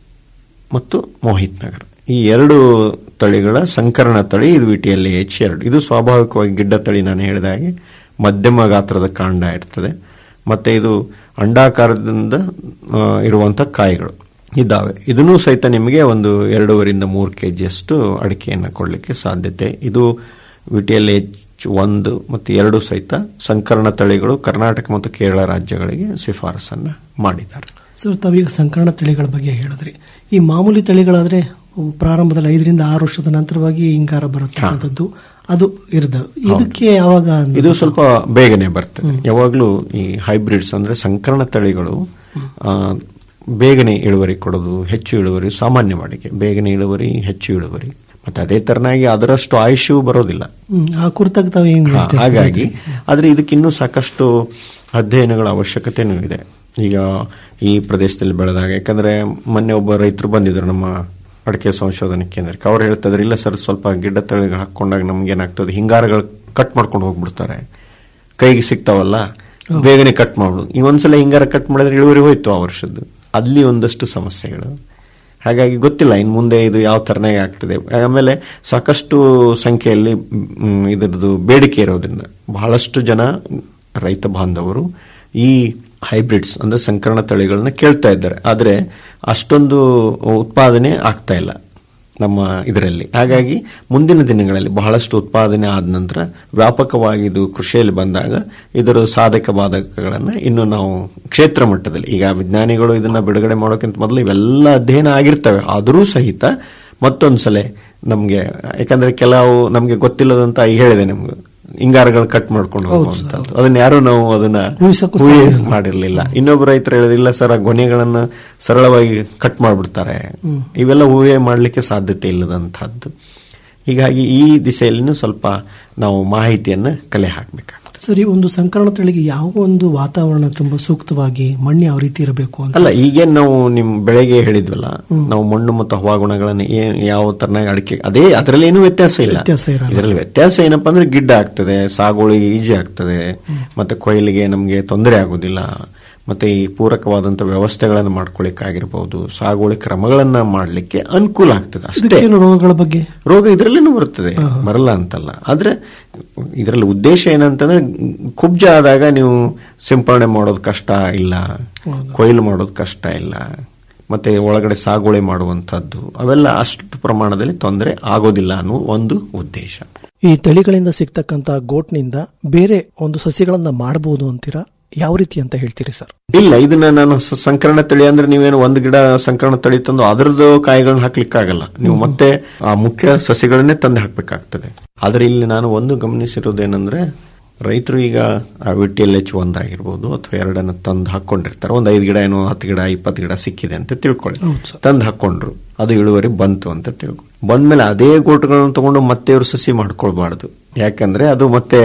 ಮತ್ತು ಮೋಹಿತ್ ನಗರ್ ಈ ಎರಡು ತಳಿಗಳ ಸಂಕರಣ ತಳಿ ಇದು ವಿ ಟಿ ಎಲ್ ಎಚ್ ಎರಡು ಇದು ಸ್ವಾಭಾವಿಕವಾಗಿ ಗಿಡ್ಡ ತಳಿ ನಾನು ಹೇಳಿದ ಹಾಗೆ ಮಧ್ಯಮ ಗಾತ್ರದ ಕಾಂಡ ಇರ್ತದೆ ಮತ್ತೆ ಇದು ಅಂಡಾಕಾರದಿಂದ ಆ, ಇರುವಂತ ಕಾಯಿಗಳು ಇದ್ದಾವೆ ಇದನ್ನೂ ಸಹಿತ ನಿಮಗೆ ಒಂದು ಎರಡೂವರಿಂದ ಮೂರು ಕೆ ಜಿಯಷ್ಟು ಅಡಿಕೆಯನ್ನು ಕೊಡಲಿಕ್ಕೆ ಸಾಧ್ಯತೆ ಇದು ವಿ ಟಿ ಎಲ್ ಎಚ್ ಒಂದು ಮತ್ತು ಎರಡು ಸಹಿತ ಸಂಕರಣ ತಳಿಗಳು ಕರ್ನಾಟಕ ಮತ್ತು ಕೇರಳ ರಾಜ್ಯಗಳಿಗೆ ಶಿಫಾರಸನ್ನ ಮಾಡಿದ್ದಾರೆ ಸರ್ ತಾವೀಗ ಸಂಕರಣ ತಳಿಗಳ ಬಗ್ಗೆ ಹೇಳಿದ್ರಿ ಈ ಮಾಮೂಲಿ ತಳಿಗಳಾದ್ರೆ ಪ್ರಾರಂಭದಲ್ಲಿ ಐದರಿಂದ ಆರು ವರ್ಷದ ನಂತರವಾಗಿ ಹಿಂಗಾರ ಬರತಕ್ಕಂಥದ್ದು ಅದು ಇರ್ದ ಇದಕ್ಕೆ ಯಾವಾಗ ಅಂದ್ರೆ- ಇದು ಸ್ವಲ್ಪ ಬೇಗನೆ ಬರ್ತದೆ ಯಾವಾಗಲೂ ಈ ಹೈಬ್ರಿಡ್ಸ್ ಅಂದ್ರೆ ಸಂಕರಣ ತಳಿಗಳು ಆ, ಬೇಗನೆ ಇಳುವರಿ ಕೊಡೋದು ಹೆಚ್ಚು ಇಳುವರಿ ಸಾಮಾನ್ಯ ವಾಡಿಕೆ ಬೇಗನೆ ಇಳುವರಿ ಹೆಚ್ಚು ಇಳುವರಿ ಮತ್ತೆ ಅದೇ ತರನಾಗಿ ಅದರಷ್ಟು ಆಯುಷ್ಯೂ ಬರೋದಿಲ್ಲ ಹ್ಮ್, ಆ ಕುರಿತಾಗಿ ತಾವು ಹೆಂಗ್ ಹಾ, ಹೇಳ್ತೀರಾ ಸರ್? ಹಾಗಾಗಿ ಆದ್ರೆ ಇದಕ್ಕಿನ್ನೂ ಸಾಕಷ್ಟು ಅಧ್ಯಯನಗಳ ಅವಶ್ಯಕತೆನೂ ಇದೆ ಈಗ ಈ ಪ್ರದೇಶದಲ್ಲಿ ಬೆಳೆದಾಗ ಯಾಕಂದ್ರೆ ಮೊನ್ನೆ ಒಬ್ಬ ರೈತರು ಬಂದಿದ್ರು ನಮ್ಮ ಅಡಿಕೆ ಸಂಶೋಧನಾ ಕೇಂದ್ರಕ್ಕೆ ಅವ್ರು ಹೇಳ್ತಿದ್ರು ಇಲ್ಲ ಸರ್ ಸ್ವಲ್ಪ ಗಿಡ್ಡ ತಳಿಗಳು ಹಾಕೊಂಡಾಗ ನಮ್ಗೆ ಏನಾಗ್ತದೆ ಹಿಂಗಾರಗಳು ಕಟ್ ಮಾಡ್ಕೊಂಡು ಹೋಗ್ಬಿಡ್ತಾರೆ ಕೈಗೆ ಸಿಗ್ತಾವಲ್ಲ ಬೇಗನೆ ಕಟ್ ಮಾಡ್ಬಿಡು ಈ ಒಂದ್ಸಲ ಹಿಂಗಾರ ಕಟ್ ಮಾಡಿದ್ರೆ ಇಳುವರಿ ಹೋಯ್ತು ಆ ವರ್ಷದ್ದು ಅಲ್ಲಿ ಒಂದಷ್ಟು ಸಮಸ್ಯೆಗಳು ಹಾಗಾಗಿ ಗೊತ್ತಿಲ್ಲ ಇನ್ನು ಮುಂದೆ ಇದು ಯಾವ ತರನಾಗಿ ಆಗ್ತದೆ ಆಮೇಲೆ ಸಾಕಷ್ಟು ಸಂಖ್ಯೆಯಲ್ಲಿ ಮ್, ಇದರದ್ದು ಬೇಡಿಕೆ ಇರೋದ್ರಿಂದ ಬಹಳಷ್ಟು ಜನ ರೈತ ಬಾಂಧವರು ಈ ಹೈಬ್ರಿಡ್ಸ್ ಅಂದ್ರೆ ಸಂಕರಣ ತಳಿಗಳನ್ನ ಕೇಳ್ತಾ ಇದ್ದಾರೆ ಆದರೆ ಅಷ್ಟೊಂದು ಉತ್ಪಾದನೆ ಆಗ್ತಾ ಇಲ್ಲ ನಮ್ಮ ಇದರಲ್ಲಿ ಹಾಗಾಗಿ ಮುಂದಿನ ದಿನಗಳಲ್ಲಿ ಬಹಳಷ್ಟು ಉತ್ಪಾದನೆ ಆದ ನಂತರ ವ್ಯಾಪಕವಾಗಿ ಇದು ಕೃಷಿಯಲ್ಲಿ ಬಂದಾಗ ಇದರ ಸಾಧಕ ಬಾಧಕಗಳನ್ನು ಇನ್ನು ನಾವು ಕ್ಷೇತ್ರ ಮಟ್ಟದಲ್ಲಿ ಈಗ ವಿಜ್ಞಾನಿಗಳು ಇದನ್ನ ಬಿಡುಗಡೆ ಮಾಡೋಕ್ಕಿಂತ ಮೊದಲು ಇವೆಲ್ಲ ಅಧ್ಯಯನ ಆಗಿರ್ತವೆ ಆದರೂ ಸಹಿತ ಮತ್ತೊಂದ್ಸಲ ನಮ್ಗೆ ಯಾಕಂದ್ರೆ ಕೆಲವು ನಮ್ಗೆ ಗೊತ್ತಿಲ್ಲದಂತ ಈಗ ಹೇಳಿದೆ ನಿಮ್ಗೆ ಹಿಂಗಾರಗಳು ಕಟ್ ಮಾಡ್ಕೊಂಡು ಹೋಗುವಂತದ್ದು ಅದನ್ನ ಯಾರು ನಾವು ಅದನ್ನ ಊಹಿಸಕ್ಕೂ ಊಹೆ ಮಾಡಿರ್ಲಿಲ್ಲ ಇನ್ನೊಬ್ಬ ರೈತರು ಹೇಳಿಲ್ಲ ಸರ್ ಆ ಗೊನೆಗಳನ್ನ ಸರಳವಾಗಿ ಕಟ್ ಮಾಡ್ಬಿಡ್ತಾರೆ ಇವೆಲ್ಲ ಊಹೆ ಮಾಡಲಿಕ್ಕೆ ಸಾಧ್ಯತೆ ಇಲ್ಲದಂತಹದ್ದು ಹೀಗಾಗಿ ಈ ದಿಸೆಯಲ್ಲಿನೂ ಸ್ವಲ್ಪ ನಾವು ಮಾಹಿತಿಯನ್ನ ಕಲೆ ಹಾಕಬೇಕಾಗ್ತದೆ ಸರಿ ಒಂದು ಸಂಕರಣ ತಳಿಗೆ ಯಾವ ಒಂದು ವಾತಾವರಣ ತುಂಬಾ ಸೂಕ್ತವಾಗಿ ಮಣ್ಣು ಯಾವ ರೀತಿ ಇರಬೇಕು ಅಂತ ಅಲ್ಲ ಈಗೇನ್ ನಾವು ನಿಮ್ ಬೆಳೆಗೆ ಹೇಳಿದ್ವಲ್ಲ ನಾವು ಮಣ್ಣು ಮತ್ತು ಹವಾಗುಣಗಳನ್ನ ಏನ್ ಯಾವ ತರನಾಗಿ ಅಡಿಕೆ ಅದೇ ಅದರಲ್ಲಿ ಏನೂ ವ್ಯತ್ಯಾಸ ಇಲ್ಲ ವ್ಯತ್ಯಾಸ ಇರಲ್ಲ. ಇದರಲ್ಲಿ ವ್ಯತ್ಯಾಸ ಏನಪ್ಪಾ ಅಂದ್ರೆ ಗಿಡ್ಡ ಆಗ್ತದೆ ಸಾಗುವಳಿಗೆ ಈಜಿ ಆಗ್ತದೆ ಮತ್ತೆ ಕೊಯ್ಲಿಗೆ ನಮಗೆ ತೊಂದರೆ ಆಗೋದಿಲ್ಲ ಮತ್ತೆ ಈ ಪೂರಕವಾದಂತ ವ್ಯವಸ್ಥೆಗಳನ್ನು ಮಾಡ್ಕೊಳ್ಳಿಕ್ಕಾಗಿರ್ಬಹುದು ಸಾಗುವಳಿ ಕ್ರಮಗಳನ್ನ ಮಾಡಲಿಕ್ಕೆ ಅನುಕೂಲ ಆಗ್ತದೆ ಅಷ್ಟೇ ಇದಕ್ಕೇನು ರೋಗಗಳ ಬಗ್ಗೆ ರೋಗ ಇದರಲ್ಲಿನೂ ಬರುತ್ತದೆ ಬರಲ್ಲ ಅಂತಲ್ಲ ಆದ್ರೆ ಇದರಲ್ಲಿ ಉದ್ದೇಶ ಏನಂತಂದ್ರೆ ಕುಬ್ಜ ಆದಾಗ ನೀವು ಸಿಂಪರಣೆ ಮಾಡೋದು ಕಷ್ಟ ಇಲ್ಲ ಕೊಯ್ಲು ಮಾಡೋದು ಕಷ್ಟ ಇಲ್ಲ ಮತ್ತೆ ಒಳಗಡೆ ಸಾಗುವಳಿ ಮಾಡುವಂತದ್ದು ಅವೆಲ್ಲ ಅಷ್ಟು ಪ್ರಮಾಣದಲ್ಲಿ ತೊಂದರೆ ಆಗೋದಿಲ್ಲ ಅನ್ನೋ ಒಂದು ಉದ್ದೇಶ ಈ ತಳಿಗಳಿಂದ ಸಿಗ್ತಕ್ಕಂತ ಗೋಟ್ನಿಂದ ಬೇರೆ ಒಂದು ಸಸ್ಯಗಳನ್ನ ಮಾಡಬಹುದು ಅಂತೀರಾ ಯಾವ ರೀತಿ ಅಂತ ಹೇಳ್ತೀರಿ ಸರ್ ಇಲ್ಲ ಇದನ್ನ ನಾನು ಸ- ಸಂಕರಣ ತಳಿ ಅಂದ್ರೆ ನೀವೇನು ಒಂದು ಗಿಡ ಸಂಕರಣ ತಳಿ ತಂದು ಅದರದ್ದು ಕಾಯಿಗಳನ್ನ ಹಾಕ್ಲಿಕ್ಕಾಗಲ್ಲ ನೀವು ಮತ್ತೆ ಆ ಮುಖ್ಯ ಸಸಿಗಳನ್ನೇ ತಂದು ಹಾಕ್ಬೇಕಾಗ್ತದೆ ಆದ್ರೆ ಇಲ್ಲಿ ನಾನು ಒಂದು ಗಮನಿಸಿರೋದೇನಂದ್ರೆ ರೈತರು ಈಗ ವಿ ಟಿ ಎಲ್ ಎಚ್ ಒಂದಾಗಿರ್ಬೋದು ಅಥವಾ ಎರಡನ್ನ ತಂದು ಹಾಕೊಂಡಿರ್ತಾರೆ ಒಂದು ಐದು ಗಿಡ ಏನೋ ಹತ್ತು ಗಿಡ ಇಪ್ಪತ್ತು ಗಿಡ ಸಿಕ್ಕಿದೆ ಅಂತ ತಿಳ್ಕೊಳ್ಳಿ ತಂದು ಹಾಕೊಂಡ್ರು ಅದು ಇಳುವರಿ ಬಂತು ಅಂತ ತಿಳ್ಕೊಳ್ಳಿ ಬಂದ್ಮೇಲೆ ಅದೇ ಗೋಟುಗಳನ್ನು ತಗೊಂಡು ಮತ್ತೆ ಇವರು ಸಸಿ ಮಾಡ್ಕೊಳ್ಬಾರ್ದು ಯಾಕಂದ್ರೆ ಅದು ಮತ್ತೆ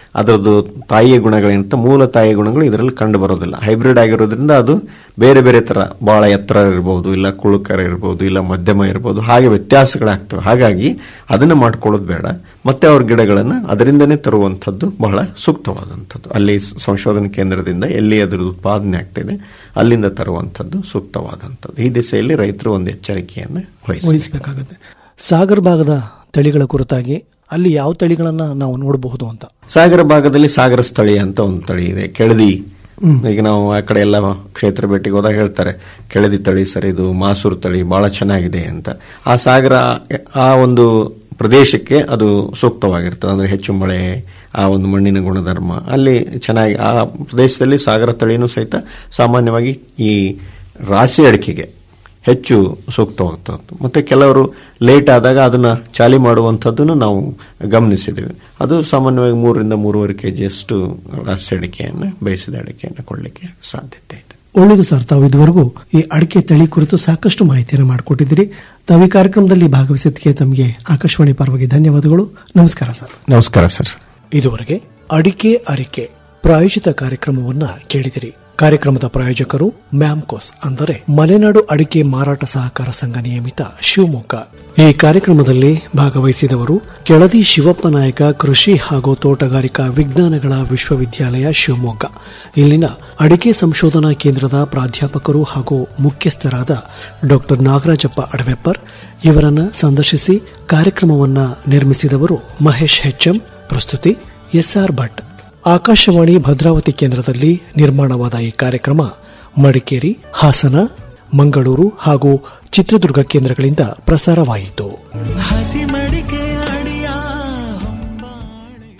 ಅದರದ್ದು ತಾಯಿಯ ಗುಣಗಳೇನಂತ ಮೂಲ ತಾಯಿಯ ಗುಣಗಳು ಇದರಲ್ಲಿ ಕಂಡು ಬರೋದಿಲ್ಲ ಹೈಬ್ರಿಡ್ ಆಗಿರೋದ್ರಿಂದ ಅದು ಬೇರೆ ಬೇರೆ ತರ ಬಹಳ ಎತ್ತರ ಇರಬಹುದು ಇಲ್ಲ ಕುಳುಕರ ಇರಬಹುದು ಇಲ್ಲ ಮಧ್ಯಮ ಇರಬಹುದು ಹಾಗೆ ವ್ಯತ್ಯಾಸಗಳಾಗ್ತವೆ ಹಾಗಾಗಿ ಅದನ್ನ ಮಾಡ್ಕೊಳ್ಳೋದು ಬೇಡ ಮತ್ತೆ ಅವ್ರ ಗಿಡಗಳನ್ನ ಅದರಿಂದನೇ ತರುವಂತದ್ದು ಬಹಳ ಸೂಕ್ತವಾದಂಥದ್ದು ಅಲ್ಲಿ ಸಂಶೋಧನಾ ಕೇಂದ್ರದಿಂದ ಎಲ್ಲಿ ಅದರ ಉತ್ಪಾದನೆ ಆಗ್ತಿದೆ ಅಲ್ಲಿಂದ ತರುವಂತದ್ದು ಸೂಕ್ತವಾದಂಥದ್ದು ಈ ದಿಸೆಯಲ್ಲಿ ರೈತರು ಒಂದು ಎಚ್ಚರಿಕೆಯನ್ನು ವಹಿಸಿ ವಹಿಸಬೇಕಾಗುತ್ತೆ ಸಾಗರ್ ಭಾಗದ ತಳಿಗಳ ಕುರಿತಾಗಿ ಅಲ್ಲಿ ಯಾವ ತಳಿಗಳನ್ನ ನಾವು ನೋಡಬಹುದು ಅಂತ ಸಾಗರ ಭಾಗದಲ್ಲಿ ಸಾಗರ ಸ್ಥಳೀಯ ಅಂತ ಒಂದು ತಳಿ ಇದೆ ಕೆಳದಿ ಈಗ ನಾವು ಆ ಕಡೆ ಎಲ್ಲ ಕ್ಷೇತ್ರ ಭೇಟಿಗೆ ಹೋದಾಗ ಹೇಳ್ತಾರೆ ಕೆಳದಿ ತಳಿ ಸರ್ ಇದು ಮಾಸೂರು ತಳಿ ಬಹಳ ಚೆನ್ನಾಗಿದೆ ಅಂತ ಆ ಸಾಗರ ಆ ಒಂದು ಪ್ರದೇಶಕ್ಕೆ ಅದು ಸೂಕ್ತವಾಗಿರ್ತದೆ ಅಂದ್ರೆ ಹೆಚ್ಚು ಮಳೆ ಆ ಒಂದು ಮಣ್ಣಿನ ಗುಣಧರ್ಮ ಅಲ್ಲಿ ಚೆನ್ನಾಗಿ ಆ ಪ್ರದೇಶದಲ್ಲಿ ಸಾಗರ ತಳಿನೂ ಸಹಿತ ಸಾಮಾನ್ಯವಾಗಿ ಈ ರಾಶಿ ಅಡಿಕೆಗೆ ಹೆಚ್ಚು ಸೂಕ್ತವಾಗ್ತದ್ದು ಮತ್ತೆ ಕೆಲವರು ಲೇಟ್ ಆದಾಗ ಅದನ್ನ ಚಾಲಿ ಮಾಡುವಂಥದ್ದನ್ನು ನಾವು ಗಮನಿಸಿದ್ದೇವೆ ಅದು ಸಾಮಾನ್ಯವಾಗಿ ಮೂರರಿಂದ ಮೂರುವರೆ ಕೆ ಜಿಯಷ್ಟು ರಾಸಿ ಅಡಿಕೆಯನ್ನು ಬೇಯಿಸಿದ ಅಡಿಕೆಯನ್ನು ಕೊಡಲಿಕ್ಕೆ ಸಾಧ್ಯತೆ ಇದೆ ಒಳ್ಳೆಯದು ಸರ್ ತಾವು ಇದುವರೆಗೂ ಈ ಅಡಿಕೆ ತಳಿ ಕುರಿತು ಸಾಕಷ್ಟು ಮಾಹಿತಿಯನ್ನು ಮಾಡಿಕೊಟ್ಟಿದ್ದೀರಿ ತಾವು ಈ ಕಾರ್ಯಕ್ರಮದಲ್ಲಿ ಭಾಗವಹಿಸಿದ್ದಕ್ಕೆ ತಮಗೆ ಆಕಾಶವಾಣಿ ಪರವಾಗಿ ಧನ್ಯವಾದಗಳು ನಮಸ್ಕಾರ ಸರ್ ನಮಸ್ಕಾರ ಸರ್ ಇದುವರೆಗೆ ಅಡಿಕೆ ಅರಿಕೆ ಪ್ರಾಯೋಜಿತ ಕಾರ್ಯಕ್ರಮವನ್ನ ಕೇಳಿದಿರಿ ಕಾರ್ಯಕ್ರಮದ ಪ್ರಾಯೋಜಕರು ಮ್ಯಾಮ್ಕೋಸ್ ಅಂದರೆ ಮಲೆನಾಡು ಅಡಿಕೆ ಮಾರಾಟ ಸಹಕಾರ ಸಂಘ ನಿಯಮಿತ ಶಿವಮೊಗ್ಗ ಈ ಕಾರ್ಯಕ್ರಮದಲ್ಲಿ ಭಾಗವಹಿಸಿದವರು ಕೆಳದಿ ಶಿವಪ್ಪ ನಾಯಕ ಕೃಷಿ ಹಾಗೂ ತೋಟಗಾರಿಕಾ ವಿಜ್ಞಾನಗಳ ವಿಶ್ವವಿದ್ಯಾಲಯ ಶಿವಮೊಗ್ಗ ಇಲ್ಲಿನ ಅಡಿಕೆ ಸಂಶೋಧನಾ ಕೇಂದ್ರದ ಪ್ರಾಧ್ಯಾಪಕರು ಹಾಗೂ ಮುಖ್ಯಸ್ಥರಾದ ಡಾಕ್ಟರ್ ನಾಗರಾಜಪ್ಪ ಅಡವೆಪ್ಪರ್ ಇವರನ್ನ ಸಂದರ್ಶಿಸಿ ಕಾರ್ಯಕ್ರಮವನ್ನ ನಿರ್ಮಿಸಿದವರು ಮಹೇಶ್ ಹೆಚ್ಎಂ ಪ್ರಸ್ತುತಿ ಎಸ್ಆರ್ ಭಟ್ ಆಕಾಶವಾಣಿ ಭದ್ರಾವತಿ ಕೇಂದ್ರದಲ್ಲಿ ನಿರ್ಮಾಣವಾದ ಈ ಕಾರ್ಯಕ್ರಮ ಮಡಿಕೇರಿ ಹಾಸನ ಮಂಗಳೂರು ಹಾಗೂ ಚಿತ್ರದುರ್ಗ ಕೇಂದ್ರಗಳಿಂದ ಪ್ರಸಾರವಾಯಿತು ಹಸಿ ಮಡಿಕೆ ಅಡಿಯ ಹೊಂಬಾಳೆಯೊಳಗೆ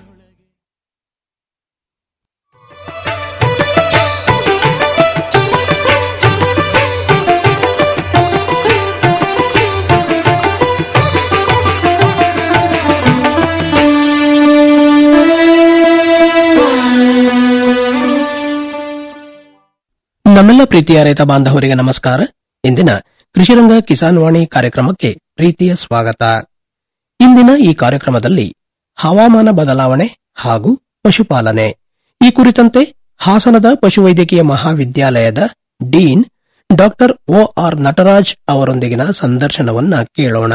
ನಮ್ಮೆಲ್ಲ ಪ್ರೀತಿಯ ರೈತ ಬಾಂಧವರಿಗೆ ನಮಸ್ಕಾರ ಇಂದಿನ ಕೃಷಿರಂಗ ಕಿಸಾನ್ ವಾಣಿ ಕಾರ್ಯಕ್ರಮಕ್ಕೆ ಪ್ರೀತಿಯ ಸ್ವಾಗತ ಇಂದಿನ ಈ ಕಾರ್ಯಕ್ರಮದಲ್ಲಿ ಹವಾಮಾನ ಬದಲಾವಣೆ ಹಾಗೂ ಪಶುಪಾಲನೆ ಈ ಕುರಿತಂತೆ ಹಾಸನದ ಪಶುವೈದ್ಯಕೀಯ ಮಹಾವಿದ್ಯಾಲಯದ dean doctor O R Nataraj ಅವರೊಂದಿಗಿನ ಸಂದರ್ಶನವನ್ನ ಕೇಳೋಣ